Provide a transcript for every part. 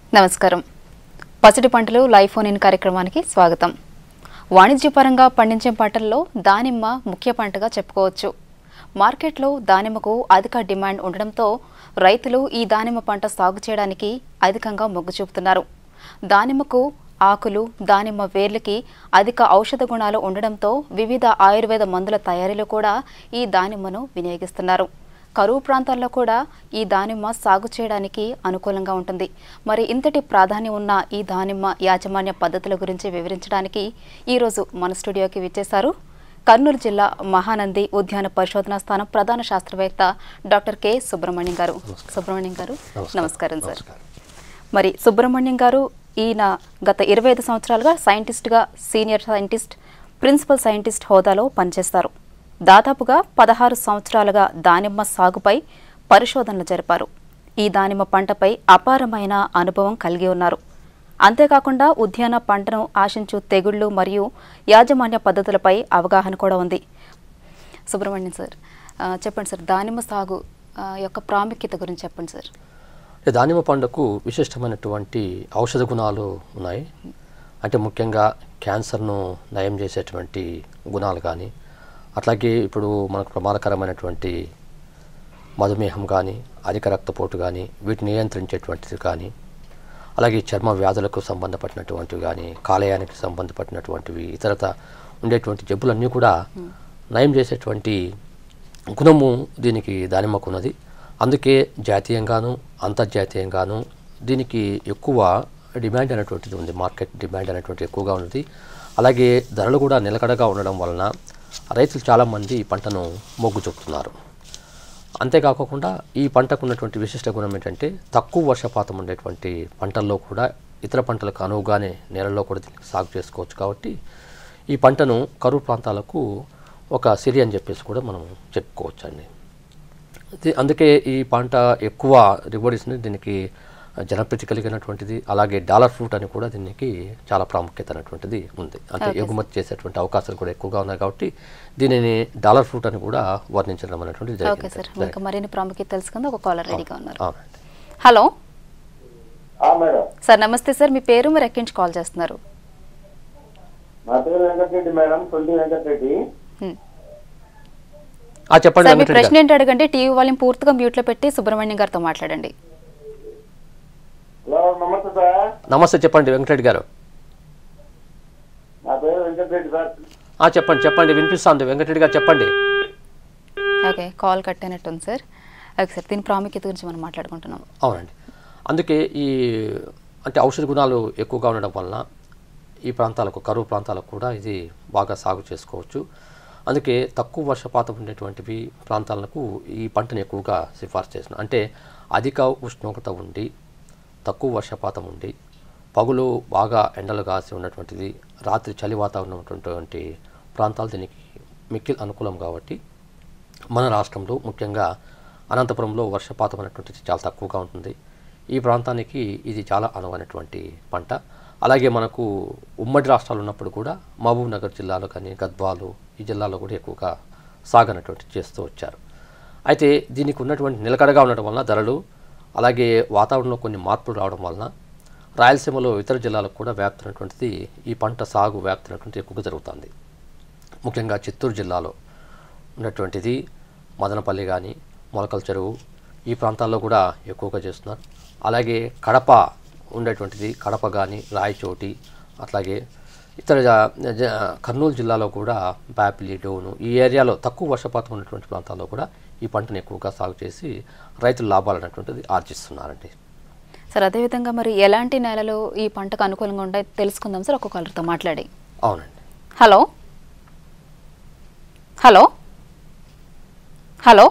నమస్కారం పసిడి పంటలు లైవ్ ఫోన్ ఇన్ కార్యక్రమానికి స్వాగతం వాణిజ్యపరంగా పండించే పంటల్లో దానిమ్మ ముఖ్య పంటగా చెప్పుకోవచ్చు మార్కెట్లో దానిమ్మకు అధిక డిమాండ్ ఉండడంతో రైతులు ఈ దానిమ్మ పంట సాగు చేయడానికి అధికంగా మొగ్గు చూపుతున్నారు దానిమ్మకు ఆకులు దానిమ్మ వేర్లకి అధిక ఔషధ గుణాలు ఉండడంతో వివిధ ఆయుర్వేద మందుల తయారీలో కూడా ఈ దానిమ్మను వినియోగిస్తున్నారు కరువు ప్రాంతాల్లో కూడా ఈ దానిమ్మ సాగు చేయడానికి అనుకూలంగా ఉంటుంది మరి ఇంతటి ప్రాధాన్యం ఉన్న ఈ దానిమ్మ యాజమాన్య పద్ధతుల గురించి వివరించడానికి ఈరోజు మన స్టూడియోకి విచ్చేశారు కర్నూలు జిల్లా మహానంది ఉద్యాన పరిశోధనా స్థానం ప్రధాన శాస్త్రవేత్త డాక్టర్ కె సుబ్రహ్మణ్యం గారు సుబ్రహ్మణ్యం గారు నమస్కారం సార్ మరి సుబ్రహ్మణ్యం గారు ఈయన గత ఇరవై ఐదు సంవత్సరాలుగా సైంటిస్ట్గా సీనియర్ సైంటిస్ట్ ప్రిన్సిపల్ సైంటిస్ట్ హోదాలో పనిచేస్తారు దాదాపుగా పదహారు సంవత్సరాలుగా దానిమ్మ సాగుపై పరిశోధనలు జరిపారు ఈ దానిమ్మ పంటపై అపారమైన అనుభవం కలిగి ఉన్నారు అంతేకాకుండా ఉద్యాన పంటను ఆశించు తెగుళ్లు మరియు యాజమాన్య పద్ధతులపై అవగాహన కూడా ఉంది సుబ్రహ్మణ్యం సార్ ఆ, చెప్పండి సార్ దానిమ్మ సాగు ఆ, యొక్క ప్రాముఖ్యత గురించి చెప్పండి సార్ ఈ దానిమ్మ పండుకు విశిష్టమైనటువంటి ఔషధ గుణాలు ఉన్నాయి అంటే ముఖ్యంగా క్యాన్సర్ను నయం చేసేటువంటి గుణాలు కానీ అట్లాగే ఇప్పుడు మనకు ప్రమాదకరమైనటువంటి మధుమేహం కానీ అధిక రక్తపోటు కానీ వీటిని నియంత్రించేటువంటిది కానీ అలాగే చర్మ వ్యాధులకు సంబంధపడినటువంటివి కానీ కాలేయానికి సంబంధపడినటువంటివి ఇతరత ఉండేటువంటి జబ్బులన్నీ కూడా నయం చేసేటువంటి గుణము దీనికి దానిమ్మకున్నది అందుకే జాతీయంగాను అంతర్జాతీయంగాను దీనికి ఎక్కువ డిమాండ్ అనేటువంటిది ఉంది మార్కెట్ డిమాండ్ అనేటువంటిది ఎక్కువగా ఉన్నది అలాగే ధరలు కూడా నిలకడగా ఉండడం వలన రైతులు చాలామంది ఈ పంటను మొగ్గు చూపుతున్నారు అంతేకాకుండా ఈ పంటకు ఉన్నటువంటి విశిష్ట గుణం ఏంటంటే తక్కువ వర్షపాతం ఉండేటువంటి పంటల్లో కూడా ఇతర పంటలకు అనువుగానే నేలల్లో కూడా దీనికి సాగు చేసుకోవచ్చు కాబట్టి ఈ పంటను కరువు ప్రాంతాలకు ఒక సిరి అని చెప్పేసి కూడా మనం చెప్పుకోవచ్చు అండి ఇది- అందుకే ఈ పంట ఎక్కువ దిగుబడిస్తుంది దీనికి జనప్రీతి కలిగినటువంటిది అలాగే డాలర్ ఫ్రూట్ అని కూడా దీనికి చాలా ప్రాముఖ్యత అనేటువంటిది ఉంది అంటే ఎగుమతి చేసేటువంటి అవకాశాలు కూడా ఎక్కువగా ఉన్నాయి కాబట్టి దీనిని డాలర్ ఫ్రూట్ అని కూడా వర్ణించడం అనేటువంటిది ఓకే జరిగింది సార్ ఇంకా మరిన్ని ప్రాముఖ్యత తెలుసుకుందాం ఒక కాలర్ రెడీగా ఉన్నారు అవునండి హలో ఆ మేడం సార్ నమస్తే సార్ మీ పేరు మీరు ఎక్కించి కాల్ చేస్తున్నారు నా పేరు వెంకటరెడ్డి మేడం ట్వంటీ వెంకటరెడ్డి హ్మ్. ఆ, చెప్పండి సార్ మీ వెంకటరెడ్డి ప్రశ్న ఏంటి అడగండి టీవీ వాళ్ళని పూర్తిగా మ్యూట్లో పెట్టి సుబ్రహ్మణ్యం గారితో మాట్లాడండి హలో నమస్తే సార్ నమస్తే చెప్పండి వెంకటరెడ్డి గారు నా పేరు వెంకటరెడ్డి సార్ ఆ, చెప్పండి చెప్పండి వినిపిస్తుంది వెంకటరెడ్డి గారు చెప్పండి ఓకే కాల్ కట్ అయినట్టుంది సార్ ఓకే సార్ దీని ప్రాముఖ్యత గురించి మనం మాట్లాడుకుంటున్నాం అవునండి అందుకే ఈ అంటే ఔషధ గుణాలు ఎక్కువగా ఉండడం వలన ఈ ప్రాంతాలకు కరువు ప్రాంతాలకు కూడా ఇది బాగా సాగు చేసుకోవచ్చు అందుకే తక్కువ వర్షపాతం ఉండేటువంటివి ప్రాంతాలకు ఈ పంటను ఎక్కువగా సిఫార్సు చేసిన అంటే అధిక ఉష్ణోగ్రత ఉండి తక్కువ వర్షపాతం ఉండి పగులు బాగా ఎండలు కాసి ఉన్నటువంటిది రాత్రి చలి వాతావరణం ఉన్నటువంటి ప్రాంతాలు దీనికి మిక్కిల్ అనుకూలం కాబట్టి మన రాష్ట్రంలో ముఖ్యంగా అనంతపురంలో వర్షపాతం అనేటువంటిది చాలా తక్కువగా ఉంటుంది ఈ ప్రాంతానికి ఇది చాలా అనువైనటువంటి పంట అలాగే మనకు ఉమ్మడి రాష్ట్రాలు ఉన్నప్పుడు కూడా మహబూబ్ నగర్ జిల్లాలో కానీ గద్వాలు ఈ జిల్లాలో కూడా ఎక్కువగా సాగనటువంటి చేస్తూ వచ్చారు అయితే దీనికి ఉన్నటువంటి నిలకడగా ఉండడం వలన ధరలు అలాగే వాతావరణంలో కొన్ని మార్పులు రావడం వలన రాయలసీమలో ఇతర జిల్లాలకు కూడా వ్యాప్తినటువంటిది ఈ పంట సాగు వ్యాప్తినటువంటిది ఎక్కువగా జరుగుతుంది ముఖ్యంగా చిత్తూరు జిల్లాలో ఉన్నటువంటిది మదనపల్లి కానీ మొలకల చెరువు ఈ ప్రాంతాల్లో కూడా ఎక్కువగా చేస్తున్నారు అలాగే కడప ఉండేటువంటిది కడప కానీ రాయచోటి అట్లాగే ఇతర జ- జ- కర్నూలు జిల్లాలో కూడా బ్యాపిలి డోను ఈ ఏరియాలో తక్కువ వర్షపాతం ఉన్నటువంటి ప్రాంతాల్లో కూడా ఈ పంటను ఎక్కువగా సాగు చేసి రైతులు లాభాలు అనేటువంటిది ఆర్జిస్తున్నారండి సార్ అదేవిధంగా మరి ఎలాంటి నేలలు ఈ పంటకు అనుకూలంగా ఉంటాయి తెలుసుకుందాం సార్ ఒక కాలర్తో మాట్లాడి అవునండి hello hello hello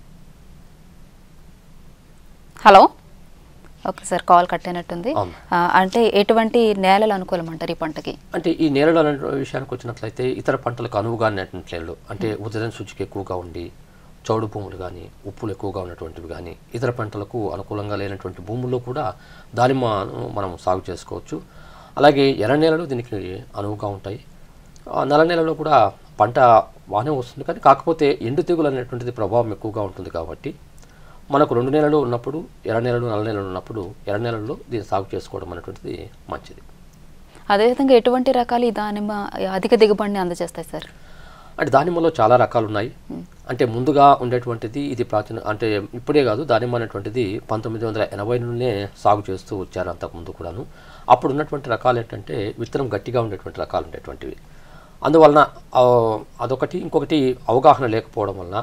hello okay sir call cut అయినట్టుంది అవును. ఆ, అంటే ఎటువంటి నేలలు అనుకూలం అంటారు ఈ పంటకి అంటే ఈ నేలలు అనే విషయానికి వచ్చినట్లయితే ఇతర పంటలకు అనువుగా ఉన్నటువంటి నేలలు అంటే ఉదయం శుచికి ఎక్కువగా ఉండి చౌడు భూములు కానీ ఉప్పులు ఎక్కువగా ఉన్నటువంటివి కానీ ఇతర పంటలకు అనుకూలంగా లేనటువంటి భూముల్లో కూడా దానిమ్మను మనం సాగు చేసుకోవచ్చు అలాగే ఎర్ర నేలలు దీనికి అనువుగా ఉంటాయి ఆ నల్ల నేలలో కూడా పంట బాగానే వస్తుంది కానీ కాకపోతే ఎండు తెగులు అనేటువంటిది ప్రభావం ఎక్కువగా ఉంటుంది కాబట్టి మనకు రెండు నెలలు ఉన్నప్పుడు ఎర్ర నెలలు నల్ల నెలలు ఉన్నప్పుడు ఎర్ర నెలల్లో దీన్ని సాగు చేసుకోవడం అనేటువంటిది మంచిది అదేవిధంగా ఎటువంటి రకాలు ఈ దానిమ్మ అధిక దిగుబడిని అందజేస్తాయి సార్ అంటే దానిమ్మలో చాలా రకాలు ఉన్నాయి అంటే ముందుగా ఉండేటువంటిది ఇది ప్రాచీన అంటే ఇప్పుడే కాదు దానిమ్మ అనేటువంటిది పంతొమ్మిది వందల ఎనభై నుండే సాగు చేస్తూ వచ్చారు అంతకుముందు కూడాను అప్పుడు ఉన్నటువంటి రకాలు ఏంటంటే విత్తనం గట్టిగా ఉండేటువంటి రకాలు ఉండేటువంటివి అందువలన ఆ, అదొకటి ఇంకొకటి అవగాహన లేకపోవడం వలన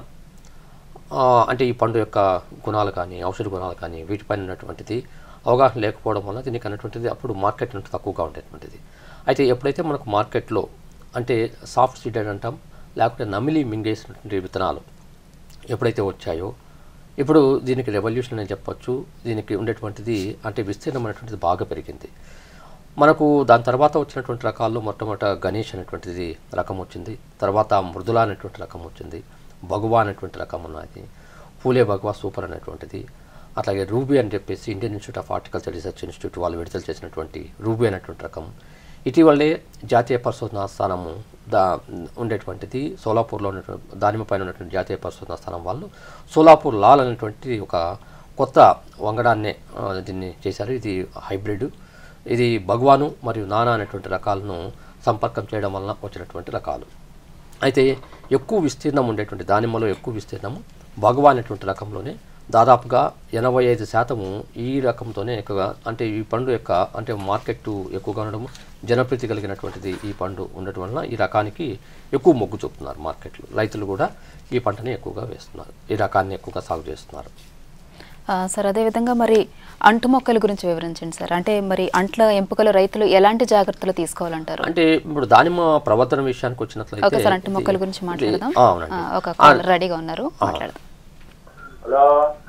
ఆ, అంటే ఈ పండు యొక్క గుణాలు కానీ ఔషధ గుణాలు కానీ వీటిపైన ఉన్నటువంటిది అవగాహన లేకపోవడం వల్ల దీనికి అన్నటువంటిది అప్పుడు మార్కెట్ నుండి తక్కువగా ఉండేటువంటిది అయితే ఎప్పుడైతే మనకు మార్కెట్లో అంటే సాఫ్ట్ సీడెడ్ అంటాం లేకపోతే నమిలి మింగేసినటువంటి విత్తనాలు ఎప్పుడైతే వచ్చాయో ఇప్పుడు దీనికి రెవల్యూషన్ అని చెప్పొచ్చు దీనికి ఉండేటువంటిది అంటే విస్తీర్ణం అనేటువంటిది బాగా పెరిగింది మనకు దాని తర్వాత వచ్చినటువంటి రకాల్లో మొట్టమొదట గణేష్ అనేటువంటిది రకం వచ్చింది తర్వాత మృదుల అనేటువంటి రకం వచ్చింది భగువా అనేటువంటి రకం ఉన్నది పూలే భగవా సూపర్ అనేటువంటిది అట్లాగే రూబీ అని చెప్పేసి Indian Institute of Horticulture Research Institute వాళ్ళు విడుదల చేసినటువంటి రూబీ అనేటువంటి రకం ఇటీవలే జాతీయ పరిశోధనా స్థానము దా ఉండేటువంటిది సోలాపూర్లో ఉన్నటువంటి దానిమ్మ పైన ఉన్నటువంటి జాతీయ పరిశోధనా స్థానం వాళ్ళు సోలాపూర్ లాల్ అనేటువంటి ఒక కొత్త వంగడాన్నే ఆ, దీన్ని చేశారు ఇది హైబ్రిడ్ ఇది భగవాను మరియు నానా అనేటువంటి రకాలను సంపర్కం చేయడం వలన వచ్చినటువంటి రకాలు అయితే ఎక్కువ విస్తీర్ణం ఉండేటువంటి దానిమ్మలో ఎక్కువ విస్తీర్ణము భగవా అనేటువంటి రకంలోనే దాదాపుగా ఎనభై ఐదు శాతము ఈ రకంతోనే ఎక్కువగా అంటే ఈ పండు యొక్క అంటే మార్కెట్ ఎక్కువగా ఉండడం జనప్రీతి కలిగినటువంటిది ఈ పండు ఉండటం వలన ఈ రకానికి ఎక్కువ మొగ్గు చూపుతున్నారు మార్కెట్లో రైతులు కూడా ఈ పంటని ఎక్కువగా వేస్తున్నారు ఈ రకాన్ని ఎక్కువగా సాగు చేస్తున్నారు ఆ, సార్ అదేవిధంగా మరి అంటు మొక్కల గురించి వివరించండి సార్ అంటే మరి అంట్ల ఎంపికలో రైతులు ఎలాంటి జాగ్రత్తలు తీసుకోవాలంటారు అంటే ఇప్పుడు దానిమ్మ ప్రవర్తన విషయానికి వచ్చినట్లయితే ఓకే సార్ అంటు మొక్కల ఇది- గురించి ఇది- మాట్లాడదాం ఆ, అవునండి ఆ, ఒక కాల్ రెడీగా ఉన్నారు మాట్లాడదాం హలో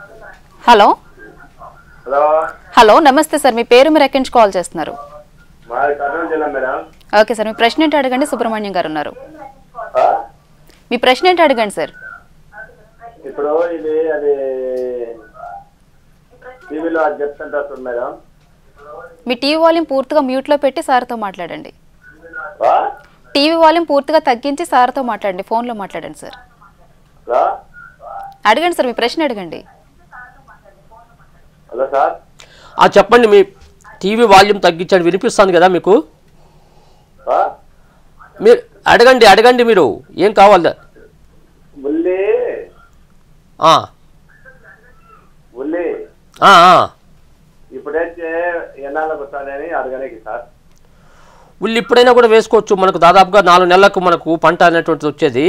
హలో హలో హలో నమస్తే సార్ మీ పేరు మీరు ఎక్కడి నుంచి కాల్ చేస్తున్నారు మాది కర్నూలు జిల్లా మేడం ఓకే సార్ మీ ప్రశ్న ఏంటి అడగండి సుబ్రహ్మణ్యం గారు ఉన్నారు ఆ? మీ ప్రశ్న ఏంటి అడగండి సార్ ఇప్పుడు ఇది అది టీవీలో అది చెప్తుంటారు చూడు మేడం మీ టీవీ వాల్యూమ్ పూర్తిగా మ్యూట్లో పెట్టి సార్తో మాట్లాడండి ఆ? టీవీ వాల్యూమ్ పూర్తిగా తగ్గించి సార్తో మాట్లాడండి ఫోన్లో మాట్లాడండి సార్ హలో అడగండి సార్ మీ ప్రశ్న అడగండి హలో సార్ ఆ చెప్పండి మీ టీవీ వాల్యూమ్ తగ్గించండి వినిపిస్తుంది కదా మీకు ఆ? మీరు అడగండి అడగండి మీరు ఏం కావాలి ఉల్లి ఆ, ఉల్లి ఆ, ఆ. ఇప్పుడైతే ఎన్నాళ్ళకి వస్తానని అడగడానికి సార్ వీళ్ళు ఇప్పుడైనా కూడా వేసుకోవచ్చు మనకు దాదాపుగా నాలుగు నెలలకు మనకు పంట అనేటువంటిది వచ్చేది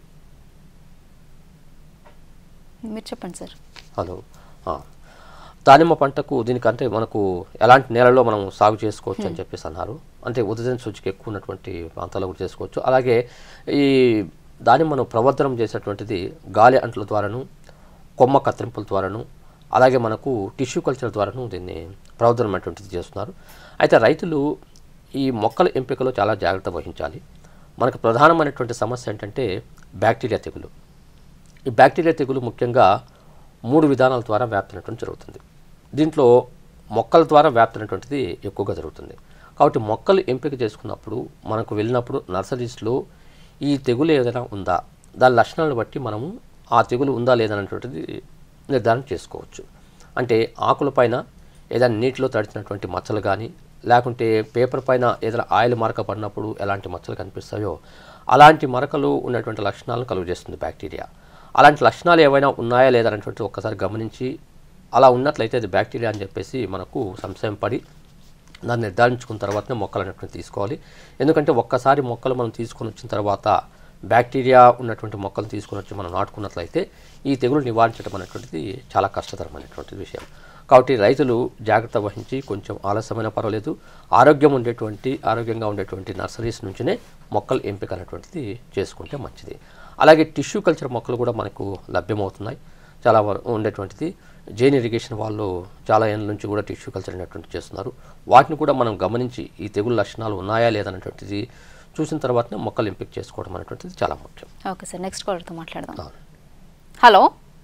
మీరు చెప్పండి సార్ హలో ఆ. దానిమ్మ పంటకు దీనికంటే మనకు ఎలాంటి నేలలో మనం సాగు చేసుకోవచ్చు అని చెప్పేసి అన్నారు అంటే ఉదయం సూచిక ఎక్కువ ఉన్నటువంటి ప్రాంతాల్లో కూడా చేసుకోవచ్చు అలాగే ఈ దానిమ్మను ప్రవర్ధనం చేసేటువంటిది గాలి అంట్ల ద్వారాను కొమ్మ కత్తిరింపుల ద్వారాను అలాగే మనకు టిష్యూ కల్చర్ ద్వారాను దీన్ని ప్రవర్ధనం అటువంటిది చేస్తున్నారు అయితే రైతులు ఈ మొక్కల ఎంపికలో చాలా జాగ్రత్త వహించాలి మనకు ప్రధానమైనటువంటి సమస్య ఏంటంటే బ్యాక్టీరియా తెగులు ఈ బ్యాక్టీరియా తెగులు ముఖ్యంగా మూడు విధానాల ద్వారా వ్యాప్తినటువంటి జరుగుతుంది దీంట్లో మొక్కల ద్వారా వ్యాప్తినటువంటిది ఎక్కువగా జరుగుతుంది కాబట్టి మొక్కలు ఎంపిక చేసుకున్నప్పుడు మనకు వెళ్ళినప్పుడు నర్సరీస్లో ఈ తెగులు ఏదైనా ఉందా దాని లక్షణాలను బట్టి మనము ఆ తెగులు ఉందా లేదనేటువంటిది నిర్ధారణ చేసుకోవచ్చు అంటే ఆకుల పైన ఏదైనా నీటిలో తడిచినటువంటి మచ్చలు కానీ లేకుంటే పేపర్ పైన ఏదైనా ఆయిల్ మరక పడినప్పుడు ఎలాంటి మచ్చలు కనిపిస్తాయో అలాంటి మరకలు ఉన్నటువంటి లక్షణాలను కలుగజేస్తుంది బ్యాక్టీరియా అలాంటి లక్షణాలు ఏవైనా ఉన్నాయా లేదా అనేటువంటి ఒక్కసారి గమనించి అలా ఉన్నట్లయితే అది బ్యాక్టీరియా అని చెప్పేసి మనకు సంశయం పడి దాన్ని నిర్ధారించుకున్న తర్వాతనే మొక్కలు అనేటువంటి తీసుకోవాలి ఎందుకంటే ఒక్కసారి మొక్కలు మనం తీసుకొని వచ్చిన తర్వాత బ్యాక్టీరియా ఉన్నటువంటి మొక్కలు తీసుకొని వచ్చి మనం నాటుకున్నట్లయితే ఈ తెగులు నివారించడం అనేటువంటిది చాలా కష్టతరమైనటువంటి విషయం కాబట్టి రైతులు జాగ్రత్త వహించి కొంచెం ఆలస్యమైన పర్వాలేదు ఆరోగ్యం ఉండేటువంటి ఆరోగ్యంగా ఉండేటువంటి నర్సరీస్ నుంచినే మొక్కలు ఎంపిక అనేటువంటిది చేసుకుంటే మంచిది అలాగే టిష్యూ కల్చర్ మొక్కలు కూడా మనకు లభ్యమవుతున్నాయి చాలా వర- ఉండేటువంటిది జైన్ ఇరిగేషన్ వాళ్ళు చాలా ఏళ్ళ నుంచి కూడా టిష్యూ కల్చర్ అనేటువంటి చేస్తున్నారు వాటిని కూడా మనం గమనించి ఈ తెగులు లక్షణాలు ఉన్నాయా లేదనేటువంటిది చూసిన తర్వాతనే మొక్కలు ఎంపిక చేసుకోవడం అనేటువంటిది చాలా ముఖ్యం ఓకే సార్ నెక్స్ట్ కాలర్తో మాట్లాడదాం అవును. హలో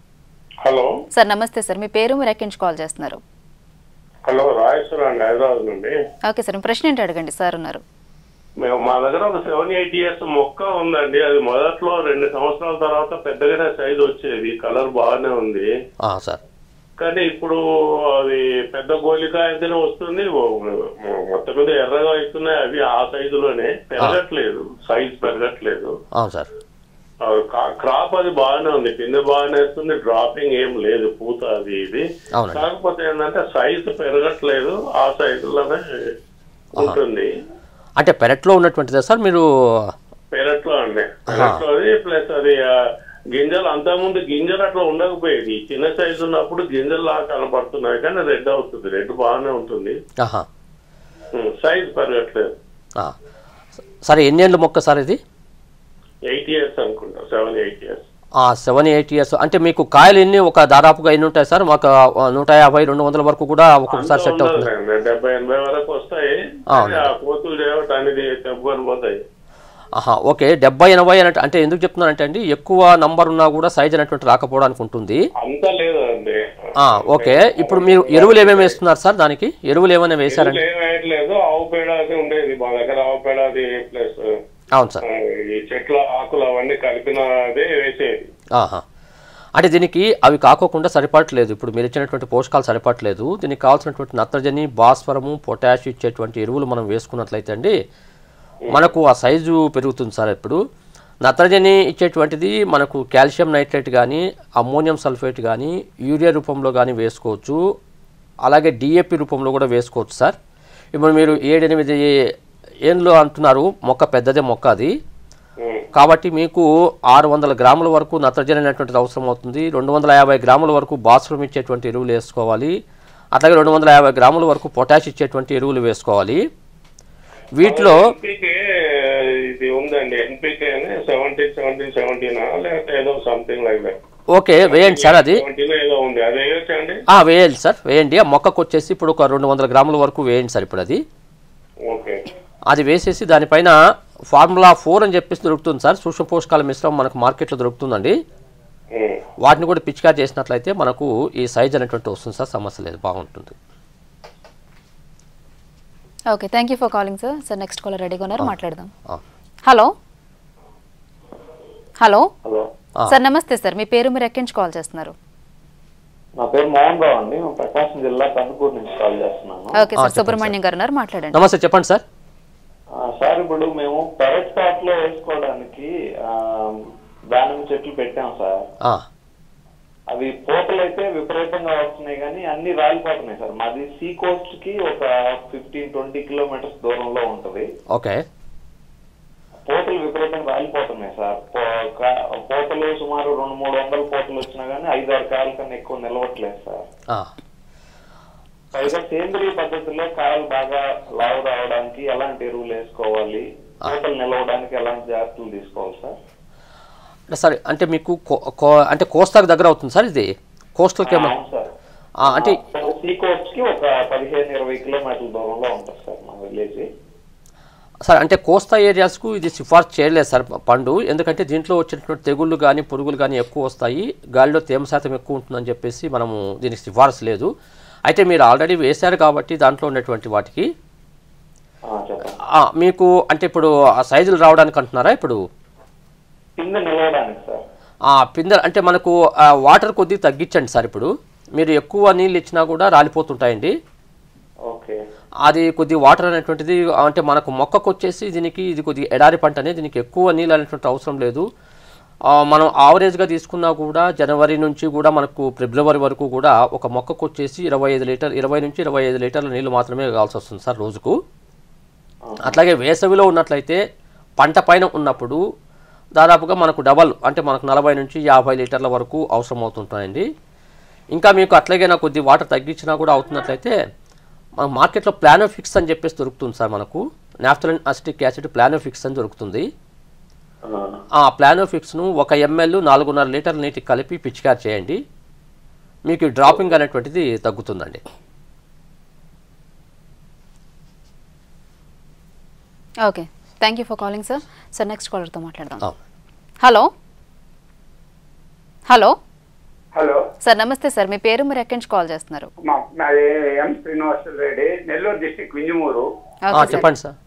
హలో సార్ నమస్తే సార్ మీ పేరు మీరు ఎక్కడి నుంచి కాల్ చేస్తున్నారు హలో రాజేశ్వర అండి హైదరాబాద్ నుండి ఓకే సార్ మీ ప్రశ్న ఏంటి అడగండి సార్ ఉన్నారు మేము మా దగ్గర ఒక సెవెన్ ఎయిట్ ఇయర్స్ మొక్క ఉందండి అది మొదట్లో రెండు సంవత్సరాల తర్వాత పెద్దగానే సైజ్ వచ్చేది కలర్ బాగానే ఉంది ఆ, సార్ కానీ ఇప్పుడు అది పెద్ద గోలిక అయితేనే వస్తుంది ఓ- మొ- మొత్తం మీద ఎర్రగా అవుతున్నాయి అవి ఆ సైజులోనే పెరగట్లేదు సైజ్ పెరగట్లేదు అవును సార్ ఆ కా- క్రాప్ అది బాగానే ఉంది కింద బాగానే వస్తుంది డ్రాపింగ్ ఏం లేదు పూత అది ఇది అవునండి. కాకపోతే ఏంటంటే సైజ్ పెరగట్లేదు ఆ సైజులోనే ఉంటుంది అంటే పెరట్లో ఉన్నటువంటిదే సార్ మీరు పెరట్లో అండి పెరట్లో అది ప్లస్ అది ఆ, గింజలు అంతకుముందు గింజలు అట్లా ఉండకపోయేది చిన్న సైజు ఉన్నప్పుడు గింజలు లాగా కనపడుతున్నాయి కానీ రెడ్ అవుతుంది రెడ్ బాగానే ఉంటుంది ఆహా సైజ్ పెరగట్లేదు ఆ. సరే ఎన్ని ఏళ్ళ మొక్క సార్ ఇది ఎయిట్ ఇయర్స్ అనుకుంటా seven eight years seven eight years అంటే మీకు కాయలు ఎన్ని ఒక దాదాపుగా ఎన్ని ఉంటాయి సార్ మాకు ఆ, నూట యాభై రెండు వందల వరకు కూడా ఒక్కొక్కసారి సెట్ అవుతుంది డెబ్బై ఎనభై వరకు వస్తాయి కానీ ఆ కోతులు చేయబట్టి అనేది తెప్పుకొని పోతాయి ఆహా ఓకే డెబ్బై ఎనభై అన్నట్టు అంటే ఎందుకు చెప్తున్నానంటే అండి ఎక్కువ నంబర్ ఉన్నా కూడా సైజ్ అనేటువంటి రాకపోవడానికి ఉంటుంది అంత లేదు అండి ఆ, ఓకే ఇప్పుడు మీరు ఎరువులు ఏమేమి వేస్తున్నారు సార్ దానికి ఎరువులు ఏమైనా వేశారండి ఏం వేయట్లేదు ఆవు పేడ అది ఉండేది మా దగ్గర ఆవు పేడ అది ప్లస్ అవును సార్ ఈ చెట్ల ఆకులు అవన్నీ కలిపినదే వేసేది ఆహా అంటే దీనికి అవి కాకోకుండా సరిపడట్లేదు ఇప్పుడు మీరు ఇచ్చినటువంటి పోషకాలు సరిపడట్లేదు దీనికి కావాల్సినటువంటి నత్రజని భాస్వరము పొటాష్ ఇచ్చేటువంటి ఎరువులు మనం వేసుకున్నట్లయితే అండి మనకు ఆ సైజు పెరుగుతుంది సార్ ఇప్పుడు నత్రజని ఇచ్చేటువంటిది మనకు కాల్షియం నైట్రేట్ కానీ అమ్మోనియం సల్ఫేట్ కానీ యూరియా రూపంలో కానీ వేసుకోవచ్చు అలాగే డిఏపి రూపంలో కూడా వేసుకోవచ్చు సార్ ఇప్పుడు మీరు ఏడెనిమిది ఏళ్ళు అంటున్నారు మొక్క పెద్దదే మొక్క అది ఉం. కాబట్టి మీకు ఆరు వందల గ్రాముల వరకు నత్రజని అనేటువంటిది అవసరం అవుతుంది రెండు వందల యాభై గ్రాముల వరకు భాస్వరం ఇచ్చేటువంటి ఎరువులు వేసుకోవాలి అట్లాగే రెండు వందల యాభై గ్రాముల వరకు పొటాష్ ఇచ్చేటువంటి ఎరువులు వేసుకోవాలి వీటిలో ఎన్పికే ఇది ఉందండి ఎన్పికే అని సెవెంటీన్ సెవెంటీన్ సెవెంటీన్ లేకపోతే ఏదో సంథింగ్ లైక్ దట్ ఓకే వేయండి సార్ అది సెవెంటీన్ ఏదో ఉంది అది వేయొచ్చండి ఆ, వేయండి సార్ వేయండి ఆ మొక్కకు వచ్చేసి ఇప్పుడు ఒక రెండు వందల గ్రాముల వరకు వేయండి సార్ ఇప్పుడు అది ఓకే అది వేసేసి దానిపైన ఫార్ములా ఫోర్ అని చెప్పేసి దొరుకుతుంది సార్ సూక్ష్మ పోషకాల మిశ్రమం మనకు మార్కెట్లో దొరుకుతుందండి ఉం. వాటిని కూడా పిచికారి చేసినట్లయితే మనకు ఈ సైజ్ అనేటువంటి వస్తుంది సార్ సమస్య లేదు బాగుంటుంది okay thank you for calling sir sir next caller రెడీగా ఉన్నారు మాట్లాడదాం ఆ. హలో హలో హలో ఆ. సార్ నమస్తే సార్ మీ పేరు మీరు ఎక్కడి నుంచి కాల్ చేస్తున్నారు నా పేరు మోహన్ రావు అండి నేను ప్రకాశం జిల్లా కందుకూరు నుంచి కాల్ చేస్తున్నాను ఓకే సార్ సుబ్రహ్మణ్యం గారు ఉన్నారు మాట్లాడండి నమస్తే చెప్పండి సార్ ఆ, సార్ ఇప్పుడు మేము పెరట్ టాప్ లో వేసుకోవడానికి ఆ, దానిమ్మ చెట్లు పెట్టాం సార్ ఆ, అవి పూతలు అయితే విపరీతంగా వస్తున్నాయి కానీ అన్ని రాలిపోతున్నాయి సార్ మాది సీ కోస్ట్ కి ఒక ఫిఫ్టీన్ ట్వంటీ కిలోమీటర్స్ దూరంలో ఉంటది ఓకే పూతలు విపరీతంగా రాలిపోతున్నాయి సార్ పో- కా- పూతలు సుమారు రెండు మూడు వందల పూతలు వచ్చినా కానీ ఐదు ఆరు కాయల కన్నా ఎక్కువ నిలవట్లేదు సార్ ఆ, పైగా సేంద్రియ పద్ధతిలో కాయలు బాగా లావు రావడానికి ఎలాంటి ఎరువులు వేసుకోవాలి పూతలు నిలవడానికి ఎలాంటి జాగ్రత్తలు తీసుకోవాలి సార్ అంటే సరే అంటే మీకు కో- కో- అంటే కోస్తాకు దగ్గర అవుతుంది సార్ ఇది కోస్టల్కి ఏమన్నా అవును సార్ ఆ, అంటే సీ కోస్ట్ కి ఒక పదిహేను ఇరవై కిలోమీటర్ల దూరంలో ఉంటుంది సార్ మా విలేజ్ సార్ అంటే కోస్తా ఏరియాస్కు ఇది సిఫార్సు చేయలేదు సార్ పండు ఎందుకంటే దీంట్లో వచ్చినటువంటి తెగుళ్ళు కానీ పురుగులు కానీ ఎక్కువ వస్తాయి గాలిలో తేమ శాతం ఎక్కువ ఉంటుందని చెప్పేసి మనము దీనికి సిఫార్సు లేదు అయితే మీరు ఆల్రెడీ వేశారు కాబట్టి దాంట్లో ఉన్నటువంటి వాటికి చెప్పండి ఆ, మీకు అంటే ఇప్పుడు ఆ సైజులు రావడానికి అంటున్నారా ఇప్పుడు కింద నిలవడానికి సార్ ఆ పిందె అంటే మనకు ఆ, వాటర్ కొద్దిగా తగ్గించండి సార్ ఇప్పుడు మీరు ఎక్కువ నీళ్ళు ఇచ్చినా కూడా రాలిపోతుంటాయండి ఓకే అది కొద్ది వాటర్ అనేటువంటిది అంటే మనకు మొక్కకు వచ్చేసి దీనికి ఇది కొద్దిగా ఎడారి పంట అనేది దీనికి ఎక్కువ నీళ్ళు అనేటువంటి అవసరం లేదు ఆ, మనం ఆవరేజ్గా తీసుకున్నా కూడా జనవరి నుంచి కూడా మనకు ఫిబ్రవరి వరకు కూడా ఒక మొక్కకు వచ్చేసి ఇరవై ఐదు లీటర్ ఇరవై నుంచి ఇరవై ఐదు లీటర్ల నీళ్ళు మాత్రమే కావాల్సి వస్తుంది సార్ రోజుకు అట్లాగే వేసవిలో ఉన్నట్లయితే పంట పైన ఉన్నప్పుడు దాదాపుగా మనకు డబల్ అంటే మనకు నలభై నుంచి యాభై లీటర్ల వరకు అవసరం అవుతుంటాయండి ఇంకా మీకు అట్లాగే నాకు కొద్ది వాటర్ తగ్గించినా కూడా అవుతున్నట్లయితే మన మార్కెట్లో ప్లానోఫిక్స్ అని చెప్పేసి దొరుకుతుంది సార్ మనకు నాఫ్థలిన్ అసిటిక్ యాసిడ్ ప్లానోఫిక్స్ అని దొరుకుతుంది ఆ ప్లానోఫిక్స్ను ఒక ఎంఎల్ నాలుగున్నర లీటర్ నీటికి కలిపి పిచికారి చేయండి మీకు ఈ డ్రాపింగ్ అనేటువంటిది తగ్గుతుందండి okay thank you for calling sir sir next కాలర్తో మాట్లాడదాం ఆ. హలో హలో హలో సార్ నమస్తే సార్ మీ పేరు మీరు ఎక్కడి నుంచి కాల్ చేస్తున్నారు మా నాది ఎం శ్రీనివాస రెడ్డి నెల్లూరు డిస్టిక్ వింజమూరు ఆ, ఓకే సార్ చెప్పండి సార్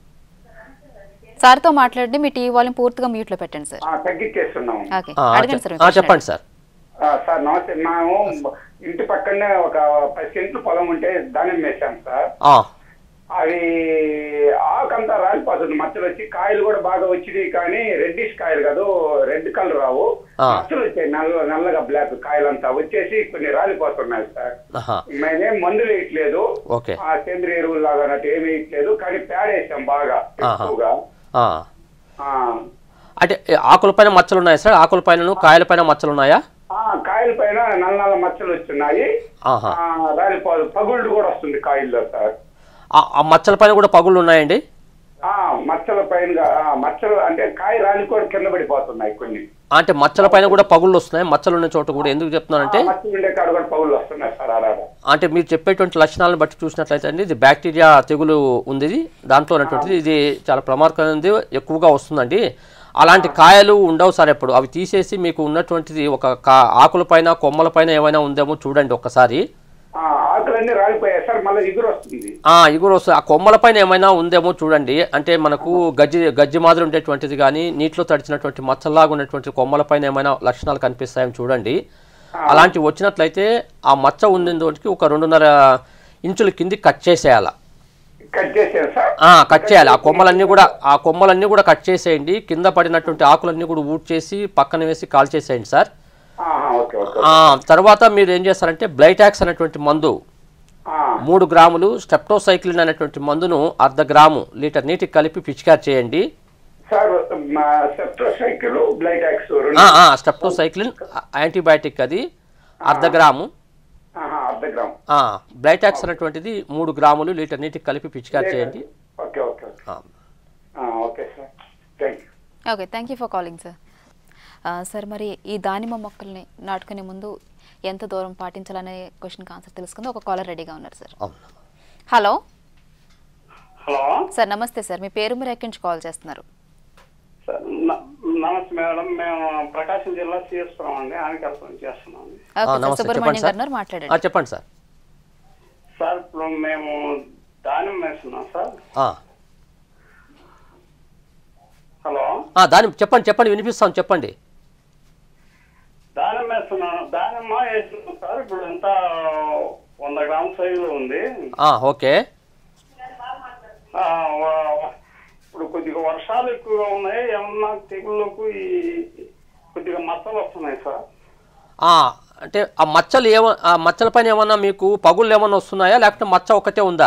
సార్తో మాట్లాడి మీ టీవీ వాల్యూమ్ పూర్తిగా మ్యూట్లో పెట్టండి సార్ ఆ, తగ్గించేస్తున్నాం ఓకే ఆ, అడగండి సార్ చె- మీ ఆ, question చెప్పండి సార్ ఆ, సార్ నమస్తే మేము ఇంటి పక్కనే ఒక పది సెంట్లు పొలం ఉంటే దానిమ్మ వేసాం సార్ ఆ, అవి ఆకంతా రాలిపోతుంది మచ్చలు వచ్చి కాయలు కూడా బాగా వచ్చినాయి కానీ రెడ్డిష్ కాయలు కాదు రెడ్ కలర్ రావు ఆ. మచ్చలు వచ్చాయి నల్ల నల్లగా బ్లాక్ కాయలంతా వచ్చేసి కొన్ని రాలిపోతున్నాయి సార్ ఆహా, మేమేం మందులు వేయట్లేదు ఓకే ఆ సేంద్రియ ఎరువులు లాగా అన్నట్టు ఏమి వేయట్లేదు కానీ పేడ వేసాం బాగా ఆహా. ఎక్కువగా ఆ. ఆ. అంటే ఏ, ఆకులపైన మచ్చలు ఉన్నాయా సార్ ఆకులపైన కాయలపైన మచ్చలు ఉన్నాయా ఆ కాయల పైన నల్ల నల్ల మచ్చలు వస్తున్నాయి ఆహా ఆ, రాలిపోదు పగుళ్ళు కూడా వస్తుంది కాయల్లో సార్ ఆ- ఆ మచ్చల పైన కూడా పగుళ్ళు ఉన్నాయండి ఆ మచ్చల పైన ఆ, మచ్చలు అంటే కాయ రాలి కూడా కింద పడిపోతున్నాయి కొన్ని అంటే మచ్చల పైన కూడా పగుళ్ళు వస్తున్నాయి మచ్చలు ఉన్న చోట కూడా ఎందుకు చెప్తున్నానంటే ఆ, మచ్చలు ఉండే కాడ కూడా పగుళ్ళు వస్తున్నాయి సార్ ఆడాడ అంటే మీరు చెప్పేటువంటి లక్షణాలను బట్టి చూసినట్లయితే అండి ఇది బ్యాక్టీరియా తెగులు ఉంది ఇది దాంట్లో ఉన్నటువంటిది ఇది చాలా ప్రమాదకరమైనది ఎక్కువగా వస్తుందండి అలాంటి కాయలు ఉండవు సార్ ఎప్పుడు అవి తీసేసి మీకు ఉన్నటువంటిది ఒక కా ఆకులపైన కొమ్మలపైన ఏమైనా ఉందేమో చూడండి ఒక్కసారి ఆ, ఆకులన్నీ రాలిపోయాయి సార్ మళ్ళీ ఎగురు వస్తుంది ఆ ఇగురు వస్తుంది ఆ కొమ్మలపైన ఏమైనా ఉందేమో చూడండి అంటే మనకు గజ్జి గజ్జి మాదిరి ఉండేటువంటిది కానీ నీటిలో తడిచినటువంటి మచ్చల్లాగా ఉన్నటువంటి కొమ్మలపైన ఏమైనా లక్షణాలు కనిపిస్తాయని చూడండి అలాంటివి వచ్చినట్లయితే ఆ మచ్చ ఉన్నదోటికి ఒక రెండున్నర ఇంచుల కింది కట్ చేసేయాల కట్ చేసాను సార్ ఆ, కట్ చేయాలి ఆ కొమ్మలన్నీ కూడా ఆ కొమ్మలన్నీ కూడా కట్ చేసేయండి కింద పడినటువంటి ఆకులన్నీ కూడా ఊడ్ చేసి పక్కన వేసి కాల్ చేసేయండి సార్ ఆహా, ఓకే ఓకే ఆ, తర్వాత మీరు ఏం చేస్తారంటే బ్లైటాక్స్ అనేటువంటి మందు ఆ, మూడు గ్రాములు స్టెప్టోసైక్లిన్ అనేటువంటి మందును అర్ధ గ్రాము లీటర్ నీటికి కలిపి పిచికారి చేయండి సార్ మా సెప్టోసైకిల్ బ్లైటాక్స్ రెండు ఆ, ఆ, స్టెప్టోసైక్లిన్ యాంటీబయాటిక్ అది అర్ధ గ్రాము ఆహా, అర్ధ గ్రామ్ ఆ, బ్లైటాక్స్ అనేటువంటిది మూడు గ్రాములు లీటర్ నీటికి కలిపి పిచికారి చేయండి ఓకే ఓకే ఓకే ఆ, ఆ, okay sir thank you okay thank you for calling sir sir మరి ఈ దానిమ్మ మొక్కల్ని నాటుకునే ముందు ఎంత దూరం పాటించాలనే క్వశ్చన్కి ఆన్సర్ తెలుసుకుంది ఒక కాలర్ రెడీగా ఉన్నారు సార్ అవును హలో హలో సార్ నమస్తే సార్ మీ పేరు మీరు ఎక్కడి నుంచి కాల్ చేస్తున్నారు సార్ న- నమస్తే మేడం మేము ప్రకాశం జిల్లా సిఎస్పురం అండి ఆనకల్పన చేస్తున్నాం ఓకే ఆ, సార్ నమస్తే చెప్పండి సుబ్రహ్మణ్యం సార్ గారు ఆ, మాట్లాడండి చెప్పండి సార్ సార్ ఇప్పుడు మేము దానిమ్మ వేస్తున్నాం సార్ ఆ, హలో ఆ, దాని చెప్పండి చెప్పండి వినిపిస్తాను చెప్పండి దానిమ్మ వేస్తున్నాం దానిమ్మ వేస్తున్నాం సార్ ఇప్పుడు ఎంత వంద గ్రామ్ సైజులో ఉంది ఆ, ఓకే ఆ, వ- ఇప్పుడు కొద్దిగా వర్షాలు ఎక్కువగా ఉన్నాయి ఏమన్నా తెగుళ్ళకు ఈ కొద్దిగా మచ్చలు వస్తున్నాయి సార్ ఆ, అంటే ఆ మచ్చలు ఏమ ఆ మచ్చల పైన ఏమన్నా మీకు పగుళ్ళు ఏమన్నా వస్తున్నాయా లేకపోతే మచ్చ ఒకటే ఉందా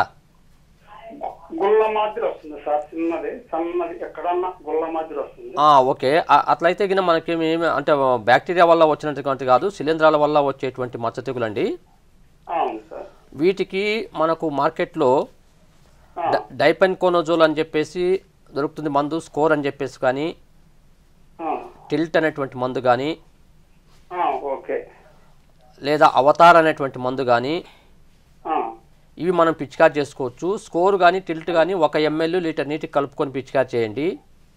గుళ్ళ మాదిరి వస్తుంది సార్ చిన్నది సన్నది ఎక్కడన్నా గుళ్ళ మాదిరి వస్తుంది ఆ, ఓకే ఆ, అట్లయితే గిన మనకి ఏమి అంటే బ్యాక్టీరియా వల్ల వచ్చినటువంటి కాదు శిలీంధ్రాల వల్ల వచ్చేటువంటి మచ్చ తెగులండి అవును సార్ వీటికి మనకు మార్కెట్లో ఆ, డ- డైపెన్కోనోజోల్ అని చెప్పేసి దొరుకుతుంది మందు స్కోర్ అని చెప్పేసి కానీ ఆ, టిల్ట్ అనేటువంటి మందు కానీ ఆ, ఓకే లేదా అవతార్ అనేటువంటి మందు కానీ ఆ, ఇవి మనం పిచికారి చేసుకోవచ్చు స్కోర్ కానీ టిల్ట్ కానీ ఒక ఎంఎల్ లీటర్ నీటికి కలుపుకొని పిచికారి చేయండి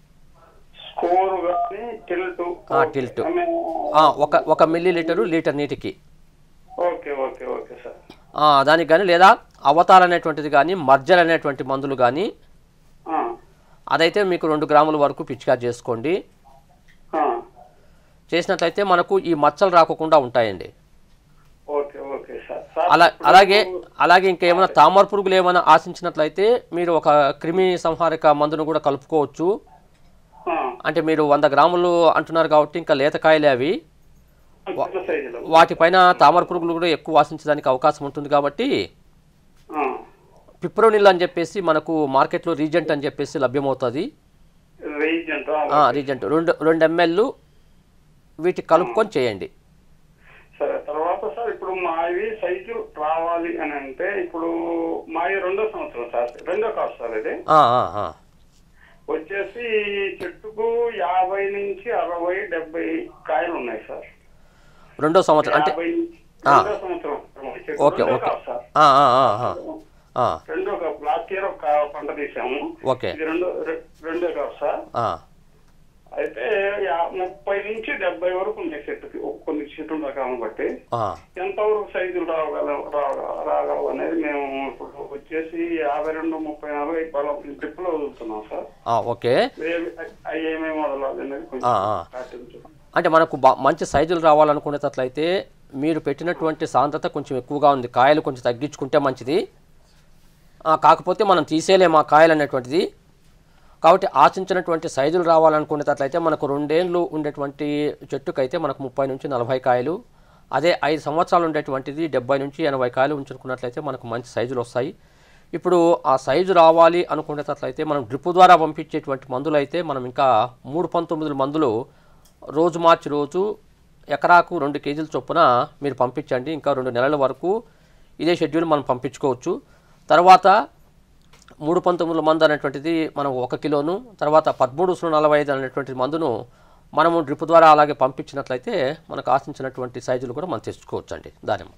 స్కోర్ కానీ టిల్ట్ ఆ, టిల్ట్. ఆ, ఒక ఒక మిల్లీ లీటరు లీటర్ నీటికి ఓకే ఓకే ఓకే సార్ ఆ, దానికి కానీ లేదా అవతార్ అనేటువంటిది కానీ మర్జర్ అనేటువంటి మందులు కానీ ఆ, అదైతే మీకు రెండు గ్రాముల వరకు పిచికారి చేసుకోండి ఆ, చేసినట్లయితే మనకు ఈ మచ్చలు రాకుండా ఉంటాయండి ఓకే ఓకే సార్ సార్ అలా ఇప్పుడు- అలాగే అలాగే ఇంకా ఏమైనా తామర పురుగులు ఏమైనా ఆశించినట్లయితే మీరు ఒక క్రిమి సంహారక మందును కూడా కలుపుకోవచ్చు ఆ, అంటే మీరు వంద గ్రాములు అంటున్నారు కాబట్టి ఇంకా లేతకాయలే అవి చిన్న సైజులో వాటిపైన తామర పురుగులు కూడా ఎక్కువ ఆశించడానికి అవకాశం ఉంటుంది కాబట్టి ఆ, పిప్రోనిల్ అని చెప్పేసి మనకు మార్కెట్లో రీజెంట్ అని చెప్పేసి లభ్యమవుతుంది రీజెంట్ ఆ, రీజెంట్ రెండు రెండు ఎంఎల్ వీటికి కలుపుకొని చేయండి సరే తర్వాత సార్ ఇప్పుడు మావి సైజులు రావాలి అని అంటే ఇప్పుడు మావి రెండో సంవత్సరం సార్ రెండో కాదు సార్ ఇది ఆ, ఆ, ఆ. వచ్చేసి చెట్టుకు యాభై నుంచి అరవై డెబ్బై కాయలు ఉన్నాయి సార్ రెండో సంవత్సరం అంటే యాభై నుంచి ఆ. రెండో సంవత్సరం చెట్టు. ఓకే రెండో ఓకే కాదు సార్ ఆ, ఆ, ఆ, ఆ. ఆ, రెండో కాపు లాస్ట్ ఇయర్ ఒక పంట తీసాము ఓకే ఇది రెండో రె- రెండో కాపు సార్ ఆ, అయితే యా- ముప్పై నుంచి డెబ్బై వరకు ఉన్నాయి చెట్టుకి ఒక కొన్ని చెట్టు రకాలను బట్టి ఆ. ఎంతవరకు సైజులు రాగల రాగ- రాగలవు అనేది మేము ఇప్పుడు వచ్చేసి యాభై రెండు ముప్పై నలభై బలం డ్రిప్ లో వదులుతున్నాం సార్ ఆ, ఓకే అవి ఏమేమి వదలాలి అనేది ఆ, ఆ. కొంచెం పాటించండి. అంటే మనకు బా మంచి సైజులు రావాలనుకునేటట్లయితే మీరు పెట్టినటువంటి సాంద్రత కొంచెం ఎక్కువగా ఉంది కాయలు కొంచెం తగ్గించుకుంటే మంచిది ఆ, కాకపోతే మనం తీసేయలేము ఆ కాయలు అనేటువంటిది కాబట్టి ఆశించినటువంటి సైజులు రావాలనుకునేటట్లయితే మనకు రెండేళ్ళు ఉండేటువంటి చెట్టుకైతే మనకు ముప్పై నుంచి నలభై కాయలు అదే ఐదు సంవత్సరాలు ఉండేటువంటిది డెబ్బై నుంచి ఎనభై కాయలు ఉంచుకున్నట్లయితే మనకు మంచి సైజులు వస్తాయి ఇప్పుడు ఆ సైజు రావాలి అనుకునేటట్లయితే మనం డ్రిప్ ద్వారా పంపించేటువంటి మందులు అయితే మనం ఇంకా మూడు పంతొమ్మిది మందులు రోజు మార్చి రోజు ఎకరాకు రెండు కేజీల చొప్పున మీరు పంపించండి ఇంకా రెండు నెలల వరకు ఇదే షెడ్యూల్ మనం పంపించుకోవచ్చు తర్వాత మూడు పంతొమ్మిది మందు అనేటువంటిది మనం ఒక కిలోను తర్వాత పదమూడు సున్నా నలభై ఐదు అనేటువంటి మందును మనము డ్రిప్ ద్వారా అలాగే పంపించినట్లయితే మనకు ఆశించినటువంటి సైజులు కూడా మనం తెచ్చుకోవచ్చు అండి దానిమ్మ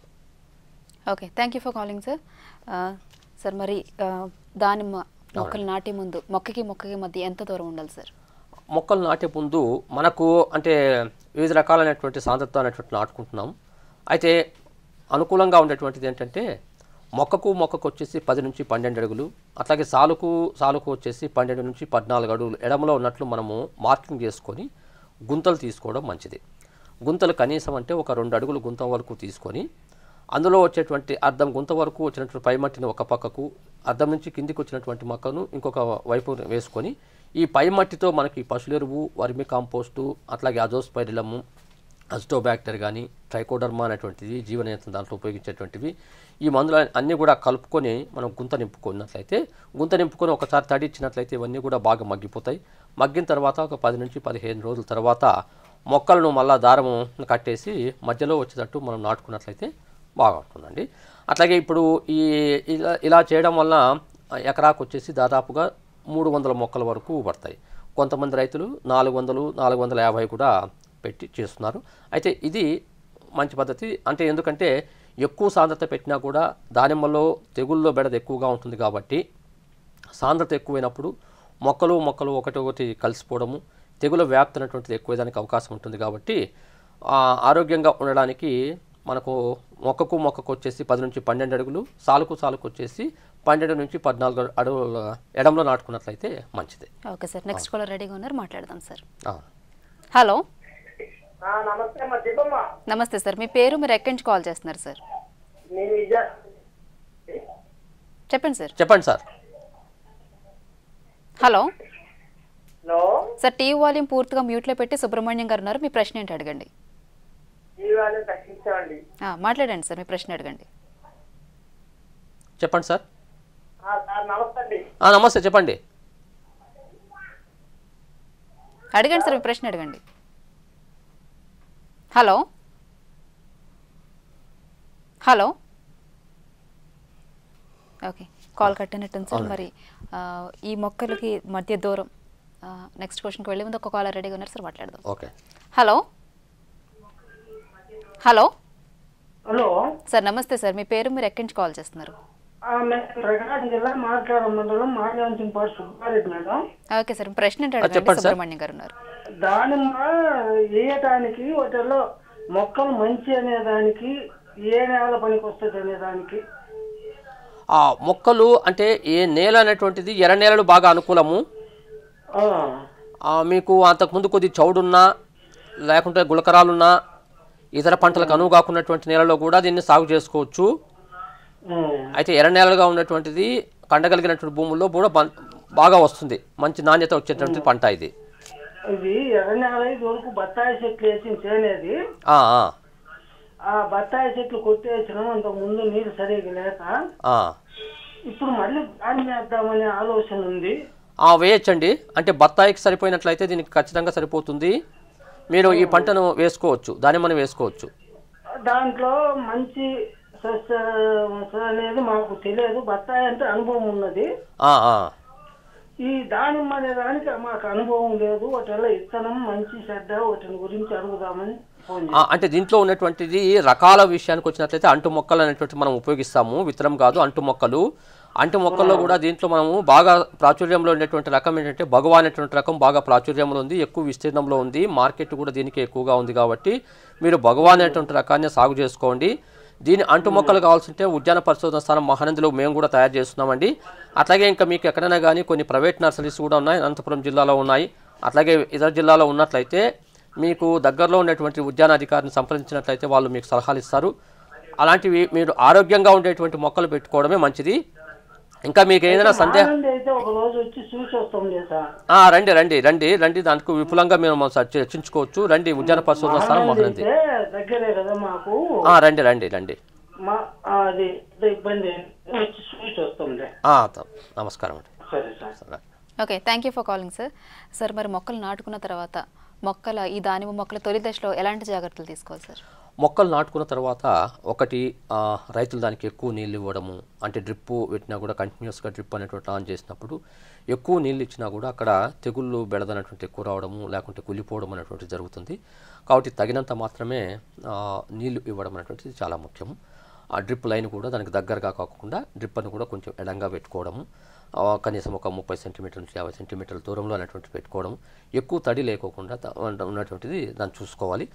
okay thank you for calling sir sir మరి ఆ, దానిమ్మ మొక్కలు నాటే ముందు మొక్కకి మొక్కకి మధ్య ఎంత దూరం ఉండాలి సార్ మొక్కలు నాటే ముందు మనకు అంటే వివిధ రకాలైనటువంటి సాంద్రత అనేటువంటి నాటుకుంటున్నాం అయితే అనుకూలంగా ఉండేటువంటిది ఏంటంటే మొక్కకు మొక్కకు వచ్చేసి పది నుంచి పన్నెండు అడుగులు అట్లాగే సాలుకు సాలుకు వచ్చేసి పన్నెండు నుంచి పద్నాలుగు అడుగులు ఎడమలో ఉన్నట్లు మనము మార్కింగ్ చేసుకొని గుంతలు తీసుకోవడం మంచిది గుంతలు కనీసం అంటే ఒక రెండు అడుగులు గుంత వరకు తీసుకొని అందులో వచ్చేటువంటి అద్దం గుంత వరకు వచ్చినటువంటి పై మట్టిని ఒక పక్కకు అద్దం నుంచి కిందికి వచ్చినటువంటి మొక్కను ఇంకొక వైపు వేసుకొని ఈ పై మట్టితో మనకి పశువులెరువు వర్మి కాంపోస్టు అట్లాగే అజోస్పైరిలము అజిటోబ్యాక్టర్ కానీ ట్రైకోడర్మా అనేటువంటిది జీవనియంత్రణ దాంట్లో ఉపయోగించేటువంటివి ఈ మందులు అన్నీ కూడా కలుపుకొని మనం గుంత నింపుకున్నట్లయితే గుంత నింపుకొని ఒకసారి తడి ఇచ్చినట్లయితే ఇవన్నీ కూడా బాగా మగ్గిపోతాయి మగ్గిన తర్వాత ఒక పది నుంచి పదిహేను రోజుల తర్వాత మొక్కలను మళ్ళా దారము కట్టేసి మధ్యలో వచ్చేటట్టు మనం నాటుకున్నట్లయితే బాగా ఉంటుందండి అట్లాగే ఇప్పుడు ఈ ఇలా ఇలా చేయడం వల్ల ఎకరాకు వచ్చేసి దాదాపుగా మూడు వందల మొక్కల వరకు పడతాయి కొంతమంది రైతులు నాలుగు వందలు నాలుగు వందల యాభై కూడా పెట్టి చేస్తున్నారు అయితే ఇది మంచి పద్ధతి అంటే ఎందుకంటే ఎక్కువ సాంద్రత పెట్టినా కూడా దానిమ్మలో తెగుల్లో బెడద ఎక్కువగా ఉంటుంది కాబట్టి సాంద్రత ఎక్కువైనప్పుడు మొక్కలు మొక్కలు ఒకటి ఒకటి కలిసిపోవడము తెగుల వ్యాప్తి అనేటువంటిది ఎక్కువడానికి అవకాశం ఉంటుంది కాబట్టి ఆ, ఆరోగ్యంగా ఉండడానికి మనకు మొక్కకు మొక్కకు వచ్చేసి పది నుంచి పన్నెండు అడుగులు సాలుకు సాలుకు వచ్చేసి పన్నెండు నుంచి పద్నాలుగు అడుగుల ఎడంలో నాటుకున్నట్లయితే మంచిది ఓకే సార్ నెక్స్ట్ కాలర్ రెడీగా ఉన్నారు మాట్లాడదాం సార్ అవును హలో ఆ, నమస్తే అమ్మా చెప్పమ్మా నమస్తే సార్ మీ పేరు మీరు ఎక్కడి నుంచి కాల్ చేస్తున్నారు సార్ నేను విజయ చెప్పండి సార్ చెప్పండి sir hello hello sir TV volume పూర్తిగా మ్యూట్లో పెట్టి సుబ్రహ్మణ్యం గారు ఉన్నారు మీ ప్రశ్న ఏంటి అడగండి ఈ వాళ్ళని తగ్గించామండి ఆ, మాట్లాడండి సార్ మీ ప్రశ్న అడగండి చెప్పండి సార్ ఆ, సార్ నమస్తే అండి ఆ, నమస్తే చెప్పండి అడగండి సార్ మీ ప్రశ్న అడగండి హలో హలో ఓకే కాల్ కట్టినట్టుంది సార్ మరి ఆ, ఈ మొక్కలకి మధ్య దూరం నెక్స్ట్ క్వశ్చన్కి వెళ్ళే ముందు ఒక కాలర్ రెడీగా ఉన్నారు సార్ మాట్లాడదాం okay hello hello hello sir నమస్తే సార్ మీ పేరు మీరు ఎక్కడి నుంచి కాల్ చేస్తున్నారు ఆ, మేము ప్రకాశం జిల్లా మార్కారం మండలం Majanchimpadu Subbareddy madam okay sir మీ ప్రశ్న ఏంటి ఆ, అడగండి చెప్పండి సార్. సుబ్రహ్మణ్యం గారు ఉన్నారు దానిమ్మ వేయటానికి వాటిలో మొక్కలు మంచి అనేదానికి ఏ నేల పనికి వస్తుంది అనేదానికి ఆ మొక్కలు అంటే ఏ నేల అనేటువంటిది ఎర్ర నేలలు బాగా అనుకూలము ఆ, ఆ, మీకు అంతకుముందు కొద్ది చౌడున్నా లేకుంటే గులకరాలున్నా ఇతర పంటలకు అనువు కాకున్నటువంటి నేలలో కూడా దీన్ని సాగు చేసుకోవచ్చు ఉమ్, అయితే ఎర్ర నేలలుగా ఉన్నటువంటిది కండగలిగినటువంటి భూముల్లో కూడా బం- బాగా వస్తుంది మంచి నాణ్యత వచ్చేటువంటి పంట ఇది ఇది ఎర్ర నేల ఇది వరకు బత్తాయి చెట్లు వేసిన చేనేది ఆ, ఆ, ఆ బత్తాయి చెట్లు కొట్టేసినాం అంతకు ముందు నీరు సరిగ్గా లేక ఆ. ఇప్పుడు మళ్ళీ దాన్ని వేద్దామనే ఆలోచన ఉంది ఆ, వేయచ్చండి అంటే బత్తాయికి సరిపోయినట్లయితే దీనికి ఖచ్చితంగా సరిపోతుంది మీరు ఈ పంటను వేసుకోవచ్చు దానిమ్మని వేసుకోవచ్చు దాంట్లో మంచి సస్య అనేది మాకు తెలియదు బత్తాయి అంటే అనుభవం ఉన్నది ఆ, ఆ. ఈ దానిమ్మ అనే దానికి మాకు అనుభవం లేదు వాటిలో ఇత్తనం మంచి చెడ్డ వాటిని గురించి అడుగుదామని ఫోన్ ఆ, అంటే దీంట్లో ఉన్నటువంటిది రకాల విషయానికి వచ్చినట్లయితే అంటు మొక్కలు అనేటువంటి మనం ఉపయోగిస్తాము విత్తనం కాదు అంటు మొక్కలు అంటు మొక్కల్లో కూడా దీంట్లో మనము బాగా ప్రాచుర్యంలో ఉండేటువంటి రకం ఏంటంటే భగవా అనేటువంటి రకం బాగా ప్రాచుర్యంలో ఉంది ఎక్కువ విస్తీర్ణంలో ఉంది మార్కెట్ కూడా దీనికి ఎక్కువగా ఉంది కాబట్టి మీరు భగవా అనేటువంటి రకాన్ని సాగు చేసుకోండి దీని అంటు మొక్కలు కావాల్సింటే ఉద్యాన పరిశోధన స్థానం మహానందిలో మేము కూడా తయారు చేస్తున్నామండి అట్లాగే ఇంకా మీకు ఎక్కడైనా కానీ కొన్ని ప్రైవేట్ నర్సరీస్ కూడా ఉన్నాయి అనంతపురం జిల్లాలో ఉన్నాయి అట్లాగే ఇతర జిల్లాలో ఉన్నట్లయితే మీకు దగ్గరలో ఉన్నటువంటి ఉద్యానాధికారిని సంప్రదించినట్లయితే వాళ్ళు మీకు సలహాలు ఇస్తారు అలాంటివి మీరు ఆరోగ్యంగా ఉండేటువంటి మొక్కలు పెట్టుకోవడమే మంచిది ఇంకా మీకు ఏదైనా సందేహం ఆనంద్ అయితే ఒక రోజు వచ్చి చూసి వస్తాం లేదు సార్ ఆ, రండి రండి రండి రండి దానికి విపులంగా మేము చ- చర్చించుకోవచ్చు రండి ఉద్యాన పరిశోధన స్థానం ఆనంద్ మహానంది అయితే దగ్గరే కదా మాకు ఆ, రండి రండి రండి మా ఆ, అది పెద్ద ఇబ్బంది ఏం లేదు. వచ్చి చూసి వస్తాంలే ఆ, త- నమస్కారం అండి సరే సార్ సరే. Okay thank you for calling sir sir మరి మొక్కలు నాటుకున్న తర్వాత మొక్కల ఈ దానిమ్మ మొక్కల తొలి దశలో ఎలాంటి జాగ్రత్తలు తీసుకోవాలి సార్ మొక్కలు నాటుకున్న తర్వాత ఒకటి ఆ, రైతులు దానికి ఎక్కువ నీళ్ళు ఇవ్వడము అంటే డ్రిప్పు పెట్టినా కూడా కంటిన్యూస్గా డ్రిప్ అనేటువంటి ఆన్ చేసినప్పుడు ఎక్కువ నీళ్ళు ఇచ్చినా కూడా అక్కడ తెగుళ్ళు బెడదనటువంటి ఎక్కువ రావడము లేకుంటే కులిపోవడం అనేటువంటిది జరుగుతుంది కాబట్టి తగినంత మాత్రమే ఆ, నీళ్లు ఇవ్వడం అనేటువంటిది చాలా ముఖ్యము ఆ డ్రిప్ లైన్ కూడా దానికి దగ్గరగా కాకుండా డ్రిప్ అని కూడా కొంచెం ఎడంగా పెట్టుకోవడము ఆ, కనీసం ఒక ముప్పై సెంటీమీటర్ నుంచి యాభై సెంటీమీటర్ల దూరంలో అనేటువంటి పెట్టుకోవడం ఎక్కువ తడి లేకోకుండా త- ఉన్నటువంటిది దాన్ని చూసుకోవాలి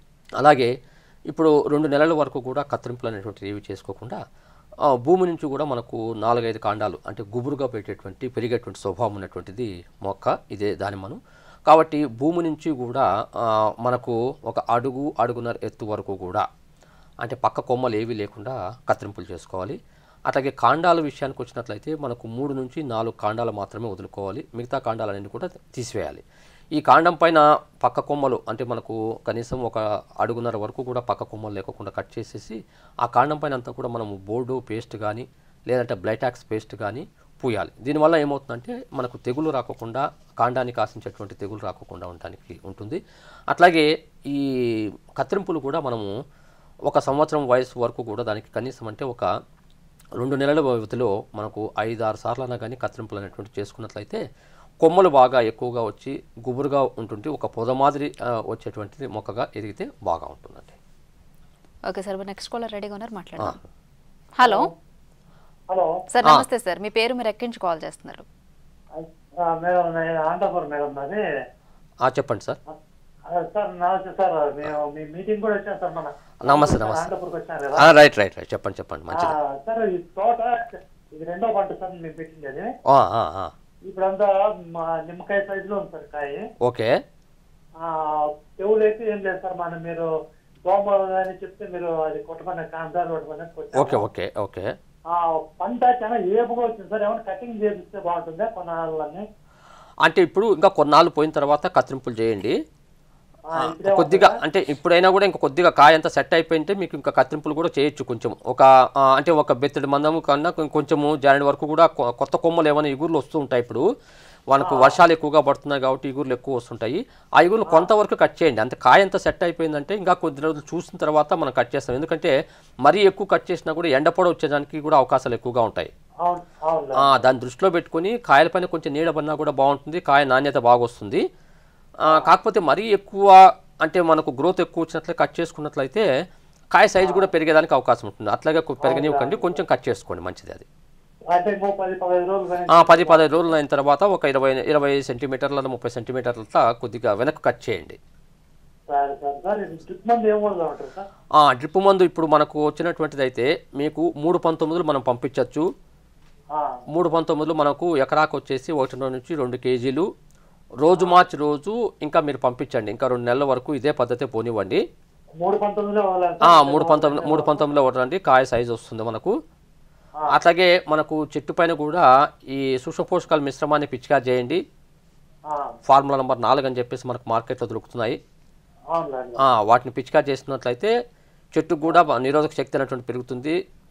అలాగే ఇప్పుడు రెండు నెలల వరకు కూడా కత్తిరింపులు అనేటువంటివి ఏవి చేసుకోకుండా ఆ, భూమి నుంచి కూడా మనకు నాలుగైదు కాండాలు అంటే గుబురుగా పెట్టేటువంటి పెరిగేటువంటి స్వభావం ఉన్నటువంటిది మొక్క ఇదే దానిమ్మను కాబట్టి భూమి నుంచి కూడా ఆ, మనకు ఒక అడుగు అడుగున్నర ఎత్తు వరకు కూడా అంటే పక్క కొమ్మలు ఏవి లేకుండా కత్తిరింపులు చేసుకోవాలి అట్లాగే కాండాల విషయానికి వచ్చినట్లయితే మనకు మూడు నుంచి నాలుగు కాండాలు మాత్రమే వదులుకోవాలి మిగతా కాండాలన్నీ కూడా తీసివేయాలి ఈ కాండం పైన పక్క కొమ్మలు అంటే మనకు కనీసం ఒక అడుగున్నర వరకు కూడా పక్క కొమ్మలు లేకుండా కట్ చేసేసి ఆ కాండం పైన అంతా కూడా మనము బోర్డు పేస్ట్ కానీ లేదంటే బ్లైటాక్స్ పేస్ట్ కానీ పూయాలి దీనివల్ల ఏమవుతుందంటే మనకు తెగులు రాకోకుండా కాండానికి ఆశించేటువంటి తెగులు రాకోకుండా ఉండడానికి ఉంటుంది అట్లాగే ఈ కత్తిరింపులు కూడా మనము ఒక సంవత్సరం వయసు వరకు కూడా దానికి కనీసం అంటే ఒక రెండు నెలల వ్యవధిలో మనకు ఐదు ఆరు సార్లైనా కానీ కత్తిరింపులు అనేటువంటి చేసుకున్నట్లయితే కొమ్మలు బాగా ఎక్కువగా వచ్చి గుబురుగా ఉంటుంది ఒక పొద మాదిరి ఆ, వచ్చేటువంటిది మొక్కగా ఎదిగితే బాగా ఉంటుందండి ఓకే సార్ నెక్స్ట్ కాలర్ రెడీగా ఉన్నారు మాట్లాడదాం హలో హలో సార్ ఆ. నమస్తే సార్ మీ పేరు మీరు ఎక్కించి కాల్ చేస్తున్నారు ఆ, మేడం నేను ఆంటాపూర్ మేడం నాది ఆ, చెప్పండి సార్ ఆ, సార్ నమస్తే సార్ మేము మీ మీటింగ్ కూడా వచ్చాం సార్ మన నమస్తే, నమస్తే. ఆంటాపూర్కి వచ్చాను కదా ఆ, రైట్ రైట్ రైట్ చెప్పండి చెప్పండి ఆ, మంచిది సార్ ఈ తోట ఇది రెండో పంట సార్ మేము పెట్టింది అది ఆ, ఆ, ఆ. ఇప్పుడంతా మా నిమ్మకాయ సైజులో ఉంది సార్ కాయ ఓకే ఆ, తెగులు అయితే ఏం లేదు సార్ మనం మీరు దోమ అని చెప్తే మీరు అది కొట్టమని కాంతాలు కొట్టమని కొట్టాము. ఓకే ఓకే ఓకే ఆ పంట చాలా ఏపుగా వచ్చింది సార్ ఏమైనా కటింగ్ చేపిస్తే బాగుంటుందా కొనాలని అంటే ఇప్పుడు ఇంకా కొన్నాళ్ళు పోయిన తర్వాత కత్తిరింపులు చేయండి ఆ, ఆ, ఇప్పుడే కొద్దిగా అంటే ఇప్పుడైనా కూడా ఇంకా కొద్దిగా కాయ అంతా సెట్ అయిపోయింటే మీకు ఇంకా కత్తిరింపులు కూడా చేయొచ్చు కొంచెం ఒక ఆ, అంటే ఒక బెత్తడి మందము కన్నా కొం- కొంచెము జానెడ్ వరకు కూడా కొ- కొత్త కొమ్మలు ఏమైనా ఇగుర్లు వస్తూ ఉంటాయి ఇప్పుడు మనకు వర్షాలు ఎక్కువగా పడుతున్నాయి కాబట్టి ఇగుర్లు ఎక్కువ వస్తుంటాయి ఆ ఇగుర్లు కొంతవరకు కట్ చేయండి అంతే కాయ అంతా సెట్ అయిపోయిందంటే ఇంకా కొద్ది రోజులు చూసిన తర్వాత మనం కట్ చేస్తాం ఎందుకంటే మరీ ఎక్కువ కట్ చేసినా కూడా ఎండపొడ వచ్చేదానికి కూడా అవకాశాలు ఎక్కువగా ఉంటాయి అవును అవును ఆ, దాన్ని దృష్టిలో పెట్టుకొని కాయలపైన కొంచెం నీడ పడినా కూడా బాగుంటుంది కాయ నాణ్యత బాగా వస్తుంది ఆ, కాకపోతే మరీ ఎక్కువ అంటే మనకు గ్రోత్ ఎక్కువ వచ్చినట్లే కట్ చేసుకున్నట్లయితే కాయ సైజు కూడా పెరిగేదానికి అవకాశం ఉంటుంది అట్లాగే కొ- పెరగనివ్వకండి కొంచెం కట్ చేసుకోండి మంచిది అది అంటే ఇంకో పది పదిహేను రోజులు కానీ ఆ, పది పదహైదు రోజులు అయిన తర్వాత ఒక ఇరవై ఇరవై సెంటీమీటర్ల ముప్పై సెంటీమీటర్లతో కొద్దిగా వెనక్కి కట్ చేయండి సరే సార్ సార్ ఇది డ్రిప్ మంది ఏం వదులుతా ఉంటారు సార్ ఆ డ్రిప్ మందు ఇప్పుడు మనకు వచ్చినటువంటిది అయితే మీకు మూడు పంతొమ్మిదిలు మనం పంపించవచ్చు ఆ, మూడు పంతొమ్మిదిలో మనకు ఎకరాకు వచ్చేసి ఒకటిన్నర నుంచి రెండు కేజీలు రోజు మార్చి రోజు ఇంకా మీరు పంపించండి ఇంకా రెండు నెలల వరకు ఇదే పద్ధతి పోనివ్వండి మూడు పంతొమ్మిదిలో వదలాలి ఆ, సార్. మూడు పంతొమ్మిది మూడు పంతొమ్మిదిలో ఒకటండి కాయ సైజు వస్తుంది మనకు అట్లాగే మనకు చెట్టు పైన కూడా ఈ సూక్ష్మ పోషకాల మిశ్రమాన్ని పిచికా చేయండి ఆ, ఫార్ములా నెంబర్ నాలుగు అని చెప్పేసి మనకు మార్కెట్లో దొరుకుతున్నాయి అవునులేండి ఆ, వాటిని పిచికా చేసినట్లయితే చెట్టుకు కూడా బా- నిరోధక శక్తి అనేటువంటి పెరుగుతుంది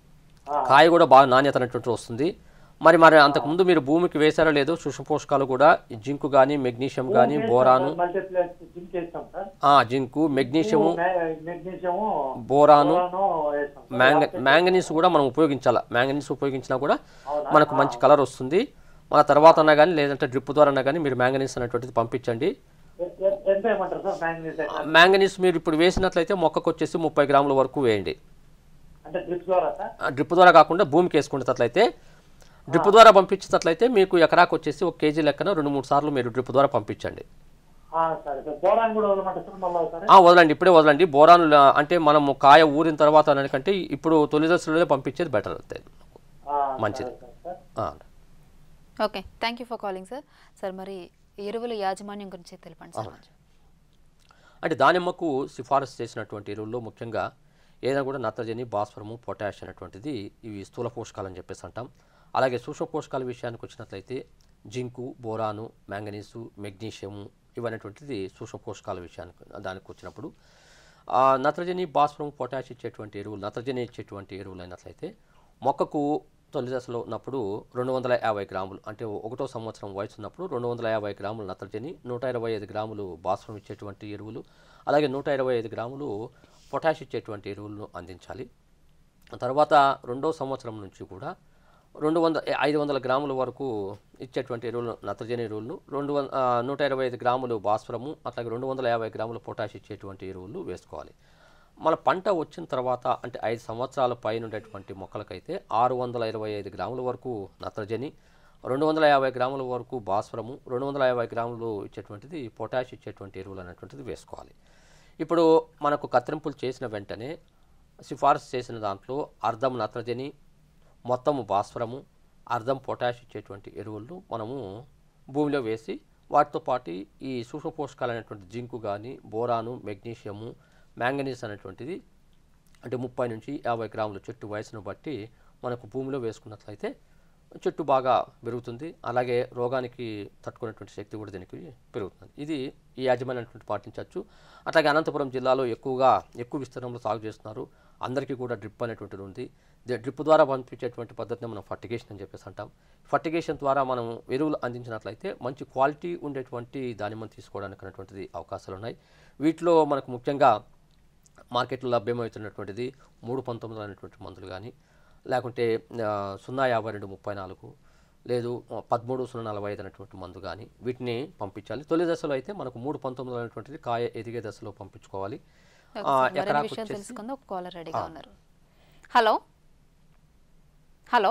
ఆ. కాయ కూడా బాగా నాణ్యత అనేటువంటి వస్తుంది మరి మరి అంతకుముందు మీరు భూమికి వేశారో లేదో సూక్ష్మ పోషకాలు కూడా ఈ జింకు కానీ మెగ్నీషియం కానీ బోరాను మల్టీప్లెక్స్ జిమ్ చేస్తాం సార్ ఆ, zinc magnesium magnesium boron boron వేస్తాం సార్. మ్యాంగ మ్యాంగనీస్ కూడా మనం ఉపయోగించాలి మ్యాంగనీస్ ఉపయోగించినా కూడా మనకు మంచి కలర్ వస్తుంది మన తర్వాత అన్నా కానీ లేదంటే డ్రిప్ ద్వారా అన్నా కానీ మీరు మ్యాంగనీస్ అనేటువంటిది పంపించండి ఎ- ఎ- ఎంత ఏమంటారు సార్ మ్యాంగనీస్ ఎట్లా? మ్యాంగనీస్ మీరు ఇప్పుడు వేసినట్లయితే మొక్కకు వచ్చేసి ముప్పై గ్రాముల వరకు వేయండి అంటే డ్రిప్ ద్వారా సార్ ఆ, డ్రిప్ ద్వారా కాకుండా భూమికి వేసుకునేటట్లయితే డ్రిప్ ద్వారా పంపించేటట్లయితే మీకు ఎకరాకు వచ్చేసి ఒక కేజీ లెక్కన రెండు మూడు సార్లు మీరు డ్రిప్ ద్వారా పంపించండి ఆ, సరే సార్ బోరాన్ కూడా వదలమంటారు సార్ మళ్ళీ ఒకసారి ఆ, వదలండి ఇప్పుడే వదలండి బోరాన్ అంటే మనము కాయ ఊరిన తర్వాత అనకంటే ఇప్పుడు తొలి దశలోనే పంపించేది బెటర్ అవుతుంది ఆ, మంచిది. సరే సార్, సార్ ఆ, okay thank you for calling sir sir మరి ఎరువుల యాజమాన్యం గురించి తెలపండి సార్ అంటే దానిమ్మకు సిఫారసు చేసినటువంటి ఎరువుల్లో ముఖ్యంగా ఏదైనా కూడా నత్రజని భాస్వరము పొటాష్ అనేటువంటిది ఇవి స్థూల పోషకాలు అని చెప్పేసి అంటాం అలాగే సూక్ష్మ పోషకాల విషయానికి వచ్చినట్లయితే జింకు బోరాను మ్యాంగనీసు మెగ్నీషియము ఇవనేటువంటిది సూక్ష్మ పోషకాల విషయానికి దానికి వచ్చినప్పుడు ఆ, నత్రజని భాస్వరం పొటాష్ ఇచ్చేటువంటి ఎరువులు నత్రజని ఇచ్చేటువంటి ఎరువులు అయినట్లయితే మొక్కకు తొలి దశలో ఉన్నప్పుడు రెండు వందల యాభై గ్రాములు అంటే ఒకటో సంవత్సరం వయసు ఉన్నప్పుడు రెండు వందల యాభై గ్రాములు నత్రజని నూట ఇరవై ఐదు గ్రాములు భాస్వరం ఇచ్చేటువంటి ఎరువులు అలాగే నూట ఇరవై ఐదు గ్రాములు పొటాష్ ఇచ్చేటువంటి ఎరువులను అందించాలి తర్వాత రెండో సంవత్సరం నుంచి కూడా రెండు వంద ఐదు వందల గ్రాముల వరకు ఇచ్చేటువంటి ఎరువులు నత్రజని ఎరువులను రెండు వం ఆ, నూట ఇరవై ఐదు గ్రాములు భాస్వరము అట్లాగే రెండు వందల యాభై గ్రాములు పొటాష్ ఇచ్చేటువంటి ఎరువులు వేసుకోవాలి మన పంట వచ్చిన తర్వాత అంటే ఐదు సంవత్సరాల పైన ఉండేటువంటి మొక్కలకైతే ఆరు వందల ఇరవై ఐదు గ్రాముల వరకు నత్రజని రెండు వందల యాభై గ్రాముల వరకు భాస్వరము రెండు వందల యాభై గ్రాములు ఇచ్చేటువంటిది పొటాష్ ఇచ్చేటువంటి ఎరువులు అనేటువంటిది వేసుకోవాలి ఇప్పుడు మనకు కత్తిరింపులు చేసిన వెంటనే సిఫారసు చేసిన దాంట్లో అర్ధం నత్రజని మొత్తము భాస్వరము అర్ధం పొటాష్ ఇచ్చేటువంటి ఎరువులను మనము భూమిలో వేసి వాటితో పాటు ఈ సూక్ష్మ పోషకాలు అనేటువంటి జింకు కానీ బోరాను మెగ్నీషియము మ్యాంగనీస్ అనేటువంటిది అంటే ముప్పై నుంచి యాభై గ్రాముల చెట్టు వయసును బట్టి మనకు భూమిలో వేసుకున్నట్లయితే చెట్టు బాగా పెరుగుతుంది అలాగే రోగానికి తట్టుకునేటువంటి శక్తి కూడా దీనికి పెరుగుతుంది ఇది ఈ యాజమాన్యటువంటి పాటించవచ్చు అట్లాగే అనంతపురం జిల్లాలో ఎక్కువగా ఎక్కువ విస్తీర్ణంలో సాగు చేస్తున్నారు అందరికీ కూడా డ్రిప్ అనేటువంటిది ఉంది ది- డ్రిప్ ద్వారా పంపించేటువంటి పద్ధతిని మనం ఫర్టిగేషన్ అని చెప్పేసి అంటాం ఫర్టిగేషన్ ద్వారా మనం ఎరువులు అందించినట్లయితే మంచి క్వాలిటీ ఉండేటువంటి దానిమ్మను తీసుకోవడానికి అనేటువంటిది అవకాశాలు ఉన్నాయి వీటిలో మనకు ముఖ్యంగా మార్కెట్లో లభ్యమవుతున్నటువంటిది మూడు పంతొమ్మిది అనేటువంటి మందులు కానీ లేకుంటే ఆ, సున్నా యాభై రెండు ముప్పై నాలుగు లేదు ఆ, పదమూడు సున్నా నలభై ఐదు అనేటువంటి మందు కానీ వీటిని పంపించాలి తొలి దశలో అయితే మనకు మూడు పంతొమ్మిది అనేటువంటిది కాయ ఎదిగే దశలో పంపించుకోవాలి ఓకే ఆ, సార్, మరిన్ని ఎకరాకు విషయాలు వచ్చేసి- తెలుసుకుందాం ఒక కాలర్ రెడీగా ఉన్నారు hello hello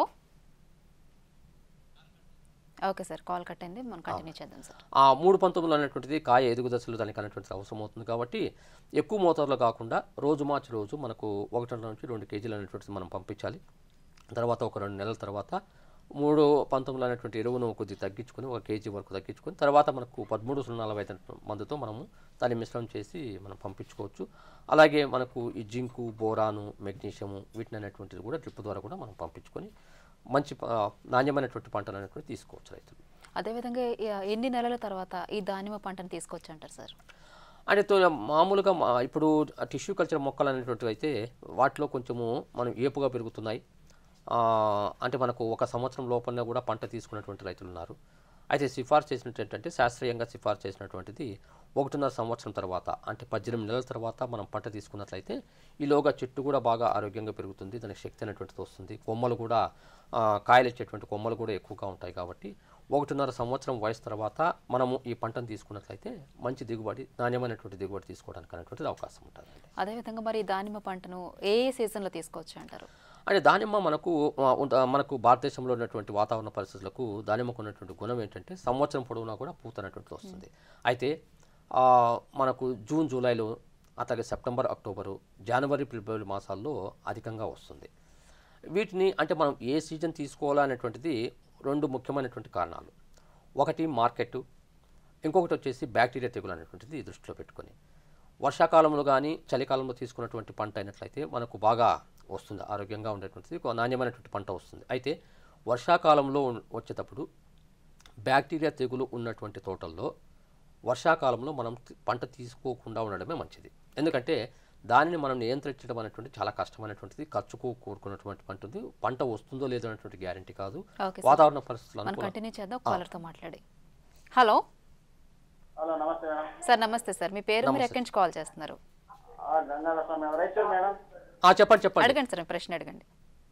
okay sir call cut అయింది మనం కంటిన్యూ చేద్దాం సార్ ఆ మూడు పంతొమ్మిది అనేటువంటిది కాయ ఎదుగు దశలో దానికి అనేటువంటిది అవసరం అవుతుంది కాబట్టి ఎక్కువ మోతాదులో కాకుండా రోజు మార్చి రోజు మనకు ఒకటిన్నర నుంచి రెండు కేజీలు అనేటువంటిది మనం పంపించాలి తర్వాత ఒక రెండు నెలల తర్వాత మూడు పంతొమ్మిది అనేటువంటి ఎరువును కొద్దిగా తగ్గించుకొని ఒక కేజీ వరకు తగ్గించుకొని తర్వాత మనకు పదమూడు సున్నా నలభై ఐదు మందుతో మనము దాన్ని మిశ్రమం చేసి మనం పంపించుకోవచ్చు అలాగే మనకు ఈ జింకు బోరాను మెగ్నీషియము వీటిని అనేటువంటిది కూడా డ్రిప్ ద్వారా కూడా మనం పంపించుకొని మంచి ప- నాణ్యమైనటువంటి పంటలు అనేటువంటి తీసుకోవచ్చు రైతులు అదేవిధంగా ఈ- ఎన్ని నెలల తర్వాత ఈ దానిమ్మ పంటను తీసుకొచ్చి అంటారు సార్ అంటే తో- మామూలుగా మా- ఇప్పుడు టిష్యూ కల్చర్ మొక్కలు అనేటువంటివి అయితే వాటిలో కొంచెము మనం ఏపుగా పెరుగుతున్నాయి ఆ, అంటే మనకు ఒక సంవత్సరం లోపలనే కూడా పంట తీసుకున్నటువంటి రైతులు ఉన్నారు అయితే సిఫార్సు చేసినట్టు ఏంటంటే శాస్త్రీయంగా సిఫార్సు చేసినటువంటిది ఒకటిన్నర సంవత్సరం తర్వాత అంటే పద్దెనిమిది నెలల తర్వాత మనం పంట తీసుకున్నట్లయితే ఈలోగా చెట్టు కూడా బాగా ఆరోగ్యంగా పెరుగుతుంది దానికి శక్తి అనేటువంటిది వస్తుంది కొమ్మలు కూడా ఆ, కాయలు ఇచ్చేటువంటి కొమ్మలు కూడా ఎక్కువగా ఉంటాయి కాబట్టి ఒకటిన్నర సంవత్సరం వయసు తర్వాత మనము ఈ పంటను తీసుకున్నట్లయితే మంచి దిగుబడి నాణ్యమైనటువంటి దిగుబడి తీసుకోవడానికి అనేటువంటిది అవకాశం ఉంటుంది అదేవిధంగా మరి ఈ దానిమ్మ పంటను ఏ ఏ సీజన్లో తీసుకోవచ్చు అంటారు అంటే దానిమ్మ మనకు ఆ, ఉంట- మనకు భారతదేశంలో ఉన్నటువంటి వాతావరణ పరిస్థితులకు దానిమ్మకు ఉన్నటువంటి గుణం ఏంటంటే సంవత్సరం పొడవునా కూడా పూత అనేటువంటిది వస్తుంది అయితే ఆ, మనకు జూన్ జూలైలో అట్లాగే సెప్టెంబర్ అక్టోబరు జనవరి ఫిబ్రవరి మాసాల్లో అధికంగా వస్తుంది వీటిని అంటే మనం ఏ సీజన్ తీసుకోవాలనేటువంటిది రెండు ముఖ్యమైనటువంటి కారణాలు ఒకటి మార్కెట్ ఇంకొకటి వచ్చేసి బ్యాక్టీరియా తెగులు అనేటువంటిది దృష్టిలో పెట్టుకొని వర్షాకాలంలో కానీ చలికాలంలో తీసుకున్నటువంటి పంట అయినట్లయితే మనకు బాగా వస్తుంది ఆరోగ్యంగా ఉండేటువంటిది ఒక నాణ్యమైనటువంటి పంట వస్తుంది అయితే వర్షాకాలంలో ఉన్- వచ్చేటప్పుడు బ్యాక్టీరియా తెగులు ఉన్నటువంటి తోటల్లో వర్షాకాలంలో మనం తి- పంట తీసుకోకుండా ఉండడమే మంచిది ఎందుకంటే దానిని మనం నియంత్రించడం అనేటువంటి చాలా కష్టమైనటువంటిది ఖర్చుకు కూడుకున్నటువంటి పంట ఉంది పంట వస్తుందో లేదో అనేటువంటి గ్యారంటీ కాదు ఓకే సార్. వాతావరణ పరిస్థితులు మనం అనుకూలం కంటిన్యూ చేద్దాం కాలర్తో మాట్లాడి హలో హలో నమస్తే మేడం సార్ నమస్తే సార్ మీ పేరు మీరు నమస్తే. ఎక్కడి నుంచి కాల్ చేస్తున్నారు ఆ, గంగాధర స్వామి రైతు మేడం ఆ, చెప్పండి చెప్పండి అడగండి సార్ మీ ప్రశ్న అడగండి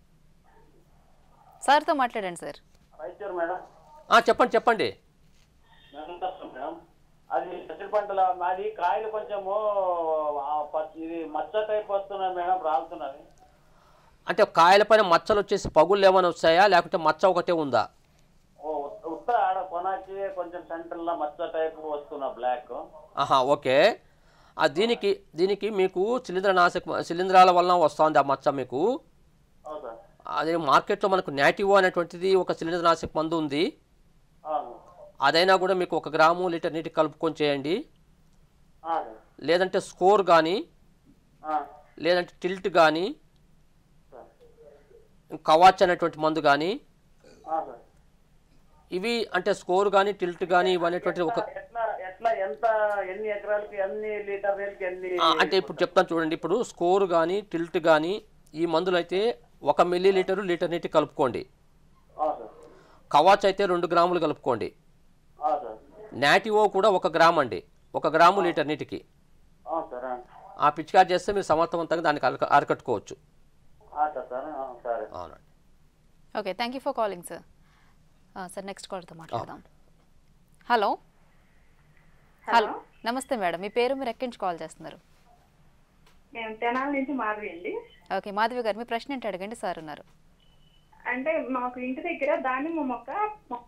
సార్తో మాట్లాడండి సార్ రైతు మేడం ఆ, చెప్పండి చెప్పండి గంగాధర మేడం అది పసిడి పంటల మాది కాయలు కొంచెము ఆ, ప- ఇది మచ్చ టైప్ వస్తున్నాయి మేడం రాలుతున్నది అంటే కాయలపైన మచ్చలు వచ్చేసి పగుళ్ళు ఏమైనా వచ్చాయా లేకుంటే మచ్చ ఒకటే ఉందా ఓ ఉత్త- ఉత్త ఆడ కొనాకి కొంచెం సెంటర్లో మచ్చ టైప్ వస్తున్నా బ్లాక్ ఆహా ఓకే ఆ దీనికి దీనికి మీకు శిలీంద్రనాశక శిలీంధ్రాల వలన వస్తుంది ఆ మచ్చ మీకు అవును సార్ అదే మార్కెట్లో మనకు నాటివో అనేటువంటిది ఒక శిలీంద్రనాశక మందు ఉంది అవును అదైనా కూడా మీకు ఒక గ్రాము లీటర్ నీటి కలుపుకొని చేయండి అవును లేదంటే స్కోర్ కానీ ఆ, లేదంటే టిల్ట్ కానీ సార్ కవాచ్ అనేటువంటి మందు కానీ ఆ, సార్ ఇవి అంటే స్కోర్ కానీ టిల్ట్ కానీ ఇవనేటువంటి ఒక ఎట్లా ఎట్లా ఎంత ఎన్ని ఎకరాలకి ఎన్ని లీటర్ రేట్కి ఎన్ని ఆ, అంటే ఇప్పుడు చెప్తాను చూడండి ఇప్పుడు స్కోర్ కానీ టిల్ట్ కానీ ఈ మందులు అయితే ఒక మిల్లీ లీటరు లీటర్ నీటి కలుపుకోండి ఆ, సార్ కవాచ్ అయితే రెండు గ్రాములు కలుపుకోండి ఆ, సార్ నాటివో కూడా ఒక గ్రామ్ అండి ఒక గ్రాము లీటర్ నీటికి ఆ, సార్ ఆ. ఆ పిచికారి చేస్తే మీరు సమర్థవంతంగా దానికి అరక అరకట్టుకోవచ్చు ఆ, సార్ సార్ ఆ, సరే అవునండి okay thank you for calling sir sir next కాల్తో మాట్లాడదాం హలో హలో నమస్తే మేడం మీ పేరు మీరు ఎక్కడి నుంచి కాల్ చేస్తున్నారు మేము తెనాల నుంచి మాధవి అండి ఓకే మాధవి గారు మీ ప్రశ్న ఏంటి అడగండి సార్ ఉన్నారు అంటే మాకు ఇంటి దగ్గర దానిమ్మ మొక్క మొ-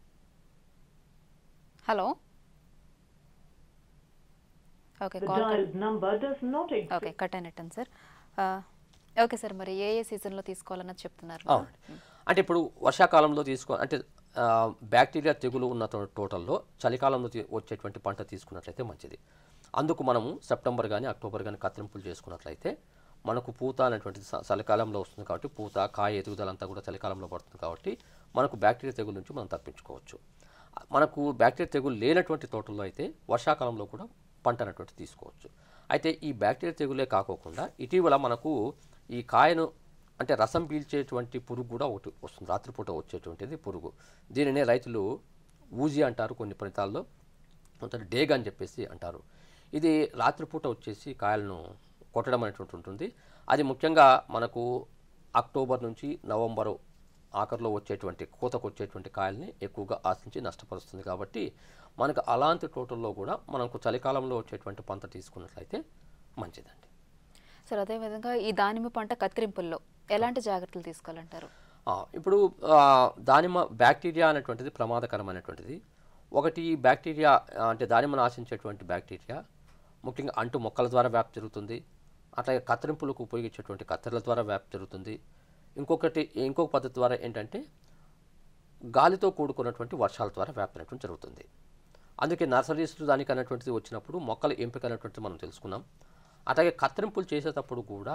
hello okay The call dialed number does not exist. Okay cut అయినట్టు సార్ ఓకే సార్ మరి ఏ ఏ సీజన్లో తీసుకోవాలన్నది చెప్తున్నారు అవునండి అంటే ఇప్పుడు వర్షాకాలంలో తీసుకో అంటే ఆ, బ్యాక్టీరియా తెగులు ఉన్న తో- తోటల్లో చలికాలంలో తీ- వచ్చేటువంటి పంట తీసుకున్నట్లయితే మంచిది అందుకు మనము సెప్టెంబర్ కానీ అక్టోబర్ కానీ కత్తిరింపులు చేసుకున్నట్లయితే మనకు పూత అనేటువంటిది చ- చలికాలంలో వస్తుంది కాబట్టి పూత కాయ ఎదుగుదల అంతా కూడా చలికాలంలో పడుతుంది కాబట్టి మనకు బ్యాక్టీరియా తెగుల నుంచి మనం తప్పించుకోవచ్చు మనకు బ్యాక్టీరియా తెగులు లేనటువంటి తోటల్లో అయితే వర్షాకాలంలో కూడా పంట అనేటువంటి తీసుకోవచ్చు అయితే ఈ బ్యాక్టీరియా తెగులే కాకోకుండా ఇటీవల మనకు ఈ కాయను అంటే రసం పీల్చేటువంటి పురుగు కూడా ఒకటి వస్తుంది రాత్రిపూట వచ్చేటువంటిది పురుగు దీనినే రైతులు ఊజి అంటారు కొన్ని ప్రాంతాల్లో కొంత డేగ్ అని చెప్పేసి అంటారు ఇది రాత్రిపూట వచ్చేసి కాయలను కొట్టడం అనేటువంటి ఉంటుంది అది ముఖ్యంగా మనకు అక్టోబర్ నుంచి నవంబరు ఆఖరిలో వచ్చేటువంటి కోతకు వచ్చేటువంటి కాయల్ని ఎక్కువగా ఆశించి నష్టపరుస్తుంది కాబట్టి మనకు అలాంటి తోటల్లో కూడా మనకు చలికాలంలో వచ్చేటువంటి పంట తీసుకున్నట్లయితే మంచిదండి సార్ అదేవిధంగా ఈ దానిమ్మ పంట కత్తిరింపుల్లో ఎలాంటి జాగ్రత్తలు తీసుకోవాలంటారు ఆ, ఇప్పుడు ఆ, దానిమ్మ బ్యాక్టీరియా అనేటువంటిది ప్రమాదకరమైనటువంటిది ఒకటి ఈ బ్యాక్టీరియా ఆ, అంటే దానిమ్మను ఆశించేటువంటి బ్యాక్టీరియా ముఖ్యంగా అంటు మొక్కల ద్వారా వ్యాప్తి జరుగుతుంది అట్లాగే కత్తిరింపులకు ఉపయోగించేటువంటి కత్తెరల ద్వారా వ్యాప్తి జరుగుతుంది ఇంకొకటి ఇంకొక పద్ధతి ద్వారా ఏంటంటే గాలితో కూడుకున్నటువంటి వర్షాల ద్వారా వ్యాప్తి అనేటువంటి జరుగుతుంది అందుకే నర్సరీస్ దానికి అనేటువంటిది వచ్చినప్పుడు మొక్కల ఎంపిక అనేటువంటిది మనం తెలుసుకున్నాం అట్లాగే కత్తిరింపులు చేసేటప్పుడు కూడా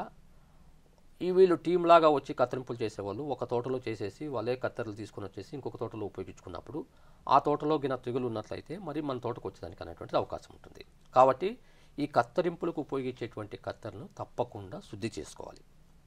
ఈ వీళ్ళు టీం లాగా వచ్చి కత్తిరింపులు చేసేవాళ్ళు ఒక తోటలో చేసేసి వాళ్ళే కత్తెరలు తీసుకొని వచ్చేసి ఇంకొక తోటలో ఉపయోగించుకున్నప్పుడు ఆ తోటలో గిన తెగులు ఉన్నట్లయితే మరి మన తోటకు వచ్చేదానికి అనేటువంటిది అవకాశం ఉంటుంది కాబట్టి ఈ కత్తిరింపులకు ఉపయోగించేటువంటి కత్తెరను తప్పకుండా శుద్ధి చేసుకోవాలి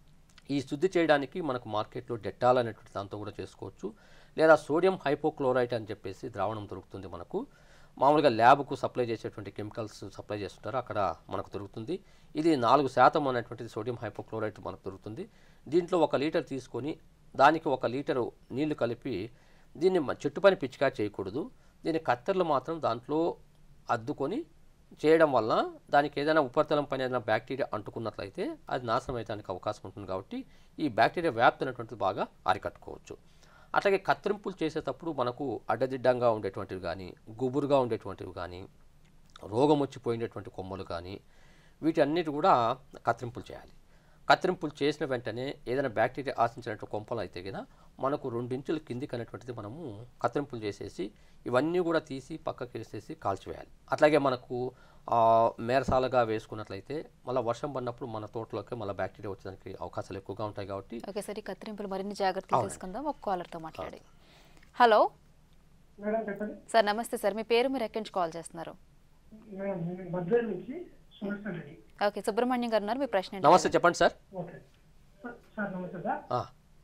ఈ శుద్ధి చేయడానికి మనకు మార్కెట్లో డెట్టాల్ అనేటువంటి దాంతో కూడా చేసుకోవచ్చు లేదా సోడియం హైపోక్లోరైట్ అని చెప్పేసి ద్రావణం దొరుకుతుంది మనకు మామూలుగా ల్యాబ్కు సప్లై చేసేటువంటి కెమికల్స్ సప్లై చేస్తుంటారు అక్కడ మనకు దొరుకుతుంది ఇది నాలుగు శాతం అనేటువంటిది సోడియం హైపోక్లోరైట్ మనకు దొరుకుతుంది దీంట్లో ఒక లీటర్ తీసుకొని దానికి ఒక లీటరు నీళ్లు కలిపి దీన్ని మ- చెట్టు పైన పిచికా చేయకూడదు దీని కత్తెరలు మాత్రం దాంట్లో అద్దుకొని చేయడం వలన దానికి ఏదైనా ఉపరితలం పైన ఏదైనా బ్యాక్టీరియా అంటుకున్నట్లయితే అది నాశనం అయ్యడానికి అవకాశం ఉంటుంది కాబట్టి ఈ బ్యాక్టీరియా వ్యాప్తి అనేటువంటిది బాగా అరికట్టుకోవచ్చు అట్లాగే కత్తిరింపులు చేసేటప్పుడు మనకు అడ్డదిడ్డంగా ఉండేటువంటివి కానీ గుబురుగా ఉండేటువంటివి కానీ రోగం వచ్చిపోయినటువంటి కొమ్మలు కానీ వీటన్నిటి కూడా కత్తిరింపులు చేయాలి కత్తిరింపులు చేసిన వెంటనే ఏదైనా బ్యాక్టీరియా ఆశించినటువంటి కొంపలు అయితే గిన మనకు రెండించుల కిందికి అనేటువంటిది మనము కత్తిరింపులు చేసేసి ఇవన్నీ కూడా తీసి పక్కకి వేసేసి కాల్చివేయాలి అట్లాగే మనకు ఆ, మేరసాలగా వేసుకున్నట్లయితే మళ్ళీ వర్షం పడినప్పుడు మన తోటలోకి మళ్ళీ బ్యాక్టీరియా వచ్చేదానికి అవకాశాలు ఎక్కువగా ఉంటాయి కాబట్టి ఓకే సార్ ఈ కత్తిరింపులు మరిన్ని జాగ్రత్తలు అవునండి. తీసుకుందాం ఒక కాలర్తో మాట్లాడి హలో మేడం చెప్పండి సార్ నమస్తే సార్ మీ పేరు మీరు ఎక్కడి నుంచి కాల్ చేస్తున్నారు మేడం నేను బద్వేల్ నుంచి సుదర్శన్ రెడ్డి ఓకే సుబ్రహ్మణ్యం గారు ఉన్నారు మీ ప్రశ్న ఏంటి? నమస్తే చెప్పండి సార్ ఓకే సార్- సార్ నమస్తే సార్ ఆ.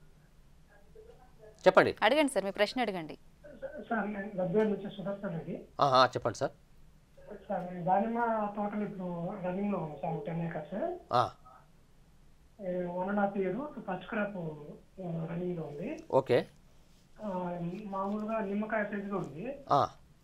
చెప్పండి అడగండి సార్ మీ ప్రశ్న అడగండి సార్ నేను బద్వేల్ నుంచి సుదర్శన్ రెడ్డి ఆహా, చెప్పండి సార్ సార్ నేను దానిమ్మ తోటలు ఇప్పుడు రన్నింగ్ లో ఉంది సార్ టెన్ ఏకర్స్ ఆ, one and half year first crop running లో ఉంది ఓకే ఆ, మామూలుగా నిమ్మకాయ సైజులో ఉంది ఆ,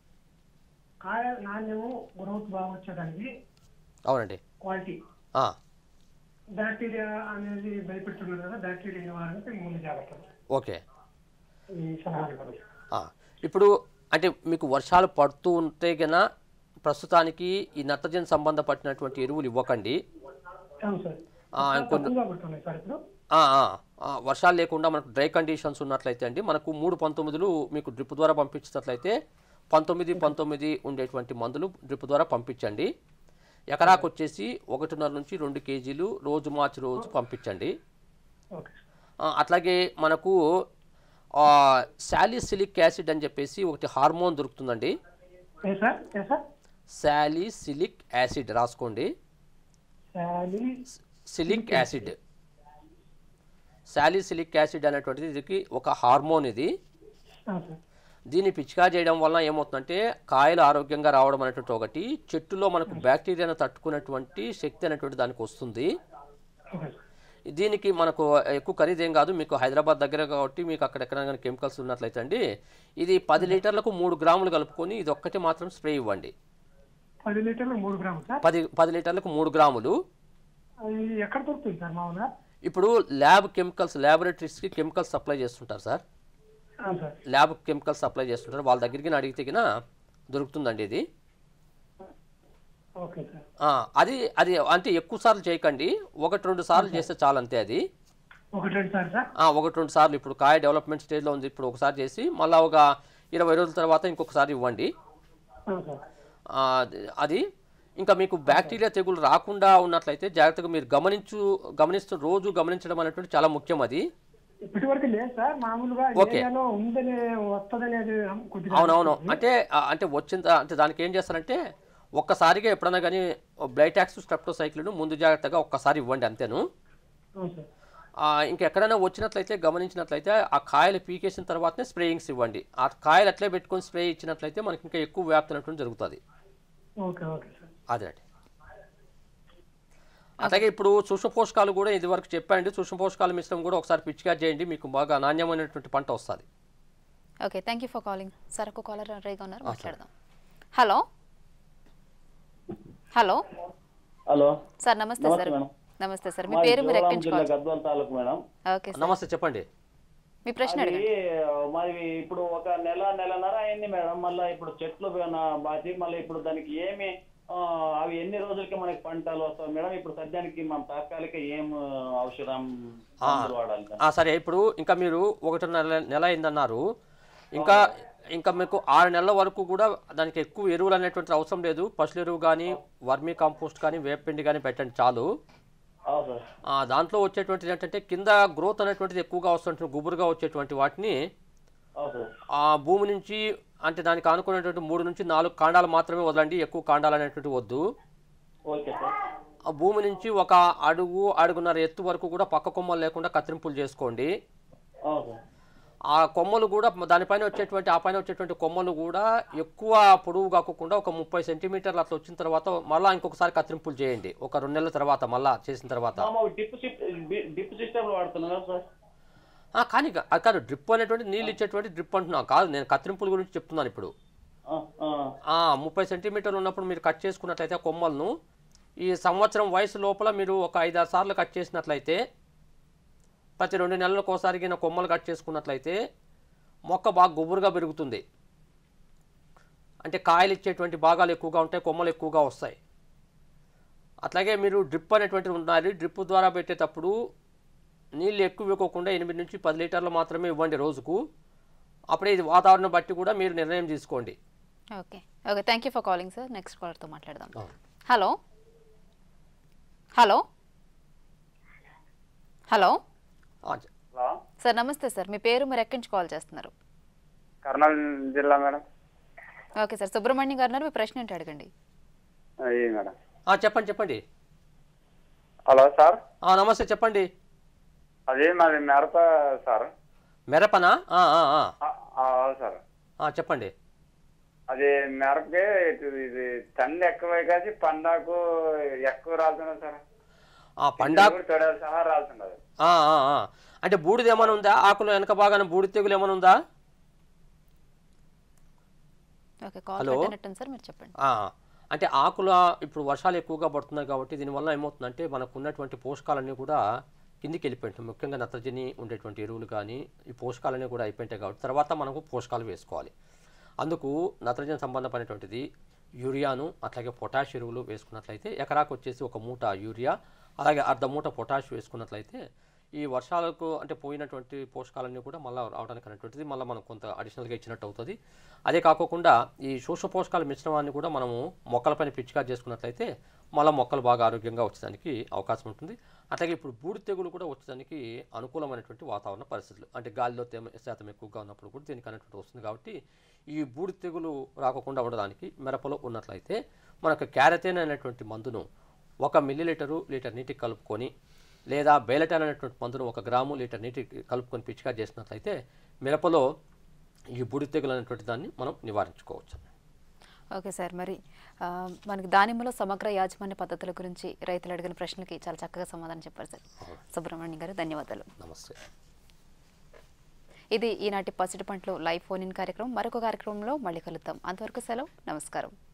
కాయ నాణ్యము గ్రోత్ బాగా వచ్చేదానికి అవునండి క్వాలిటీ ఆ, బ్యాక్టీరియా అనేది భయపెడుతున్నారు కదా బ్యాక్టీరియా నివారణకి ముందు జాగ్రత్తలు ఓకే ఈ సలహాలు కూడా ఆ, ఇప్పుడు అంటే మీకు వర్షాలు పడుతూ ఉంటే గన ప్రస్తుతానికి ఈ నత్రజని సంబంధపడినటువంటి ఎరువులు ఇవ్వకండి అవును సార్ ఆ, ఇంకొన్ని తక్కువగా పడుతున్నాయి సార్ ఇప్పుడు ఆ, ఆ, ఆ, వర్షాలు లేకుండా మనకు డ్రై కండిషన్స్ ఉన్నట్లయితే అండి మనకు మూడు పంతొమ్మిదిలు మీకు డ్రిప్ ద్వారా పంపించినట్లయితే పంతొమ్మిది పంతొమ్మిది ఉండేటువంటి మందులు డ్రిప్ ద్వారా పంపించండి ఎకరాకు వచ్చేసి ఒకటిన్నర నుంచి రెండు కేజీలు రోజు మార్చి రోజు పంపించండి ఓకే ఆ, అట్లాగే మనకు శాలిసిలిక్ యాసిడ్ అని చెప్పేసి ఒకటి హార్మోన్ దొరుకుతుందండి ఏ సార్ ఏ సార్ శాలిసిలిక్ యాసిడ్ రాసుకోండి salicylic acid salicylic acid అనేటువంటిది ఇది ఒక హార్మోన్ ఇది ఆ, సార్ దీన్ని పిచికా చేయడం వల్ల ఏమవుతుందంటే కాయలు ఆరోగ్యంగా రావడం అనేటువంటి ఒకటి చెట్టులో మనకు బ్యాక్టీరియాను తట్టుకునేటువంటి శక్తి అనేటువంటి దానికి వస్తుంది ఓకే సార్ దీనికి మనకు ఎక్కువ ఖరీదు ఏం కాదు మీకు హైదరాబాద్ దగ్గర కాబట్టి మీకు అక్కడ ఎక్కడ కానీ కెమికల్స్ ఉన్నట్లయితే అండి ఇది పది లీటర్లకు మూడు గ్రాములు కలుపుకొని ఇది ఒక్కటి మాత్రం స్ప్రే ఇవ్వండి పది లీటర్లు మూడు గ్రాములు సార్ పది పది లీటర్లకు మూడు గ్రాములు అది ఎక్కడ దొరుకుతుంది సార్ మామూలుగా ఇప్పుడు ల్యాబ్ కెమికల్స్ ల్యాబొరేటరీస్కి కెమికల్స్ సప్లై చేస్తుంటారు సార్ ఆ, సార్ ల్యాబ్ కెమికల్స్ సప్లై చేస్తుంటారు వాళ్ళ దగ్గరికి అడిగితే గిన దొరుకుతుందండి ఇది ఓకే సార్ ఆ, అది అది అంటే ఎక్కువ సార్లు చేయకండి ఒకటి రెండు సార్లు చేస్తే చాలు అంతే అది ఒకటి రెండు సార్ సార్ ఆ, ఒకటి రెండు సార్లు ఇప్పుడు కాయ డెవలప్మెంట్ స్టేజ్లో ఉంది ఇప్పుడు ఒకసారి చేసి మళ్ళీ ఒక ఇరవై రోజుల తర్వాత ఇంకొకసారి ఇవ్వండి ఆ, సార్ ఆ, అది ఇంకా మీకు బ్యాక్టీరియా తెగులు రాకుండా ఉన్నట్లయితే జాగ్రత్తగా మీరు గమనించు గమనిస్తూ రోజు గమనించడం అనేటువంటి చాలా ముఖ్యం అది ఇప్పటి వరకు లేదు సార్ మామూలుగా ఓకే. ఏరియాలో ఉందని వస్తుందని అది కొద్దిగా అవునవును అంటే ఆ, అంటే వచ్చిన త- అంటే దానికి ఏం చేస్తారంటే ఒక్కసారిగా ఎప్పుడైనా కానీ బ్లైటాక్స్ స్ట్రెప్టోసైక్లిన్ ముందు జాగ్రత్తగా ఒక్కసారి ఇవ్వండి అంతేను అవును సార్ ఆ, ఇంకా ఎక్కడైనా వచ్చినట్లయితే గమనించినట్లయితే ఆ కాయలు పీకేసిన తర్వాతనే స్ప్రేయింగ్స్ ఇవ్వండి ఆ కాయలు అట్లే పెట్టుకొని స్ప్రే ఇచ్చినట్లయితే మనకి ఇంకా ఎక్కువ వ్యాప్తి అనేటువంటి జరుగుతుంది ఓకే ఓకే సార్ అదేనండి అలాగే ఇప్పుడు సూక్ష్మ పోషకాలు కూడా ఇది వరకు చెప్పండి సూక్ష్మ పోషకాల మిశ్రమం కూడా ఒకసారి పిచ్చిగా చేయండి మీకు బాగా నాణ్యమైనటువంటి పంట వస్తుంది okay thank you for calling sir ఒక కాలర్ రెడీగా ఉన్నారు మాట్లాడదాం హలో హలో హలో సార్ నమస్తే నమస్తే సార్ మేడం. నమస్తే సార్ మీ మాది పేరు మీరు జోగులాంబ జిల్లా ఎక్కించుకోవచ్చు గద్వాల తాలూకు మేడం ఓకే సార్ నమస్తే చెప్పండి మీ ప్రశ్న అది అడగండి మరి ఇప్పుడు ఒక నెల నెలన్నర అయింది మేడం మళ్ళీ ఇప్పుడు చెట్లు నా- బాచి మళ్ళీ ఇప్పుడు దానికి ఏమి ఆ, అవి ఎన్ని రోజులకి మనకి పంటలు వస్తాయి మేడం ఇప్పుడు సద్యానికి మనం తాత్కాలిక ఏం ఔషధం ఆ, మందులు వాడాలి దానికి? ఆ, సరే ఇప్పుడు ఇంకా మీరు ఒకటిన్నర నెల నెల అయిందన్నారు ఇంకా ఇంకా మీకు ఆరు నెలల వరకు కూడా దానికి ఎక్కువ ఎరువులు అనేటువంటి అవసరం లేదు పశువుల ఎరువు కానీ వర్మీ కాంపోస్ట్ కానీ వేపిండి కానీ పెట్టండి చాలు అవును సార్ ఆ, దాంట్లో వచ్చేటువంటిది ఏంటంటే కింద గ్రోత్ అనేటువంటిది ఎక్కువగా వస్తుంటుంది గుబురుగా వచ్చేటువంటి వాటిని అవును సార్ ఆ భూమి నుంచి అంటే దానికి ఆనుకునేటువంటి మూడు నుంచి నాలుగు కాండాలు మాత్రమే వదలండి ఎక్కువ కాండాలు అనేటువంటి వద్దు ఓకే సార్ ఆ భూమి నుంచి ఒక అడుగు అడుగున్నర ఎత్తు వరకు కూడా పక్క కొమ్మలు లేకుండా కత్తిరింపులు చేసుకోండి అవును సార్ ఆ కొమ్మలు కూడా దానిపైన వచ్చేటువంటి ఆ పైన వచ్చేటువంటి కొమ్మలు కూడా ఎక్కువ పొడవు కాకుండా ఒక ముప్పై సెంటీమీటర్లు అట్లా వచ్చిన తర్వాత మళ్ళీ ఇంకొకసారి కత్తిరింపులు చేయండి ఒక రెండు నెలల తర్వాత మళ్ళా చేసిన తర్వాత మామ డిప్ సిప్ డిప్ సిస్టమ్ వాడుతున్నారు సార్ ఆ, కానీ కా- అది కాదు డ్రిప్ అనేటువంటి నీళ్ళు ఇచ్చేటువంటి డ్రిప్ అంటున్నా కాదు నేను కత్తిరింపుల గురించి చెప్తున్నాను ఇప్పుడు ఆ, ఆ. ఆ, ముప్పై సెంటీమీటర్లు ఉన్నప్పుడు మీరు కట్ చేసుకున్నట్లయితే ఆ కొమ్మలను ఈ సంవత్సరం వయసు లోపల మీరు ఒక ఐదారు సార్లు కట్ చేసినట్లయితే ప్రతి రెండు నెలలకు ఒకసారి గిన కొమ్మలు కట్ చేసుకున్నట్లయితే మొక్క బాగా గుబురుగా పెరుగుతుంది అంటే కాయలు ఇచ్చేటువంటి భాగాలు ఎక్కువగా ఉంటాయి కొమ్మలు ఎక్కువగా వస్తాయి అట్లాగే మీరు డ్రిప్ అనేటువంటిది ఉండాలి డ్రిప్ ద్వారా పెట్టేటప్పుడు నీళ్ళు ఎక్కువ ఇవ్వకోకుండా ఎనిమిది నుంచి పది లీటర్లు మాత్రమే ఇవ్వండి రోజుకు అప్పుడే ఇది వాతావరణం బట్టి కూడా మీరు నిర్ణయం తీసుకోండి okay okay thank you for calling sir next కాలర్తో మాట్లాడదాం అవును. హలో హలో హలో ఆ, హలో సార్ నమస్తే సార్ మీ పేరు మీరు ఎక్కడి నుంచి కాల్ చేస్తున్నారు కర్నూలు జిల్లా మేడం ఓకే సార్ సుబ్రహ్మణ్యం గారు ఉన్నారు, మీ ప్రశ్న ఏంటి అడగండి అయ్యి మేడం ఆ, చెప్పండి చెప్పండి హలో సార్ ఆ, నమస్తే చెప్పండి అది మాది మిరప సార్ మిరపనా ఆ, ఆ, ఆ. ఆ, ఆ, అవును సార్ ఆ, చెప్పండి అది మిరపకి ఇది- ఇది తండ్రి ఎక్కువ కాసి పండాకు ఎక్కువ రాలుతున్నది సార్ ఆ పండా తొడలు సహా రాలుతున్నది ఆ, ఆ, ఆ. అంటే బూడిద ఏమైనా ఉందా ఆకులు వెనక బాగానే బూడిద తెగులు ఏమైనా ఉందా ఓకే కాల్ హలో. పెట్టినట్టుంది సార్ మీరు చెప్పండి ఆ, అంటే ఆకుల ఇప్పుడు వర్షాలు ఎక్కువగా పడుతున్నాయి కాబట్టి దీనివల్ల ఏమవుతుందంటే మనకు ఉన్నటువంటి పోషకాలన్నీ కూడా కిందికి వెళ్ళిపోయింటాయి ముఖ్యంగా నత్రజని ఉండేటువంటి ఎరువులు కానీ ఈ పోషకాలన్నీ కూడా అయిపోయింటాయి కాబట్టి తర్వాత మనకు పోషకాలు వేసుకోవాలి అందుకు నత్రజని సంబంధమైనటువంటిది యూరియాను అట్లాగే పొటాష్ ఎరువులు వేసుకున్నట్లయితే ఎకరాకు వచ్చేసి ఒక మూట యూరియా అలాగే అర్ధ మూట పొటాష్ వేసుకున్నట్లయితే ఈ వర్షాలకు అంటే పోయినటువంటి పోషకాలన్నీ కూడా మళ్ళీ రావడానికి అనేటువంటిది మళ్ళీ మనం కొంత అడిషనల్గా ఇచ్చినట్టు అవుతుంది అదే కాకోకుండా ఈ సూక్ష్మ పోషకాల మిశ్రమాన్ని కూడా మనము మొక్కలపైన పిచికారి చేసుకున్నట్లయితే మళ్ళీ మొక్కలు బాగా ఆరోగ్యంగా వచ్చేదానికి అవకాశం ఉంటుంది అట్లాగే ఇప్పుడు బూడి తెగులు కూడా వచ్చేదానికి అనుకూలమైనటువంటి వాతావరణ పరిస్థితులు అంటే గాలిలో తేమ శాతం ఎక్కువగా ఉన్నప్పుడు కూడా దీనికి అనేటువంటి వస్తుంది కాబట్టి ఈ బూడి తెగులు రాకుండా ఉండడానికి మిరపలో ఉన్నట్లయితే మనకు క్యారతేన్ అనేటువంటి మందును ఒక మిల్లీ లీటరు లీటర్ నీటికి కలుపుకొని లేదా బేలటాన్ అనేటువంటి మందును ఒక గ్రాము లీటర్ నీటికి కలుపుకొని పిచికారి చేసినట్లయితే మిరపలో ఈ బూడి తెగులు అనేటువంటి దాన్ని మనం నివారించుకోవచ్చు ఓకే సార్ మరి ఆ, మనకి దానిమ్మలో సమగ్ర యాజమాన్య పద్ధతుల గురించి రైతులు అడిగిన ప్రశ్నలకి చాలా చక్కగా సమాధానం చెప్పారు సార్ సుబ్రహ్మణ్యం గారు ధన్యవాదాలు నమస్తే ఇది ఈనాటి పసిడి పంటలు లైవ్ ఫోన్ ఇన్ కార్యక్రమం మరొక కార్యక్రమంలో మళ్ళీ కలుద్దాం అంతవరకు సెలవు నమస్కారం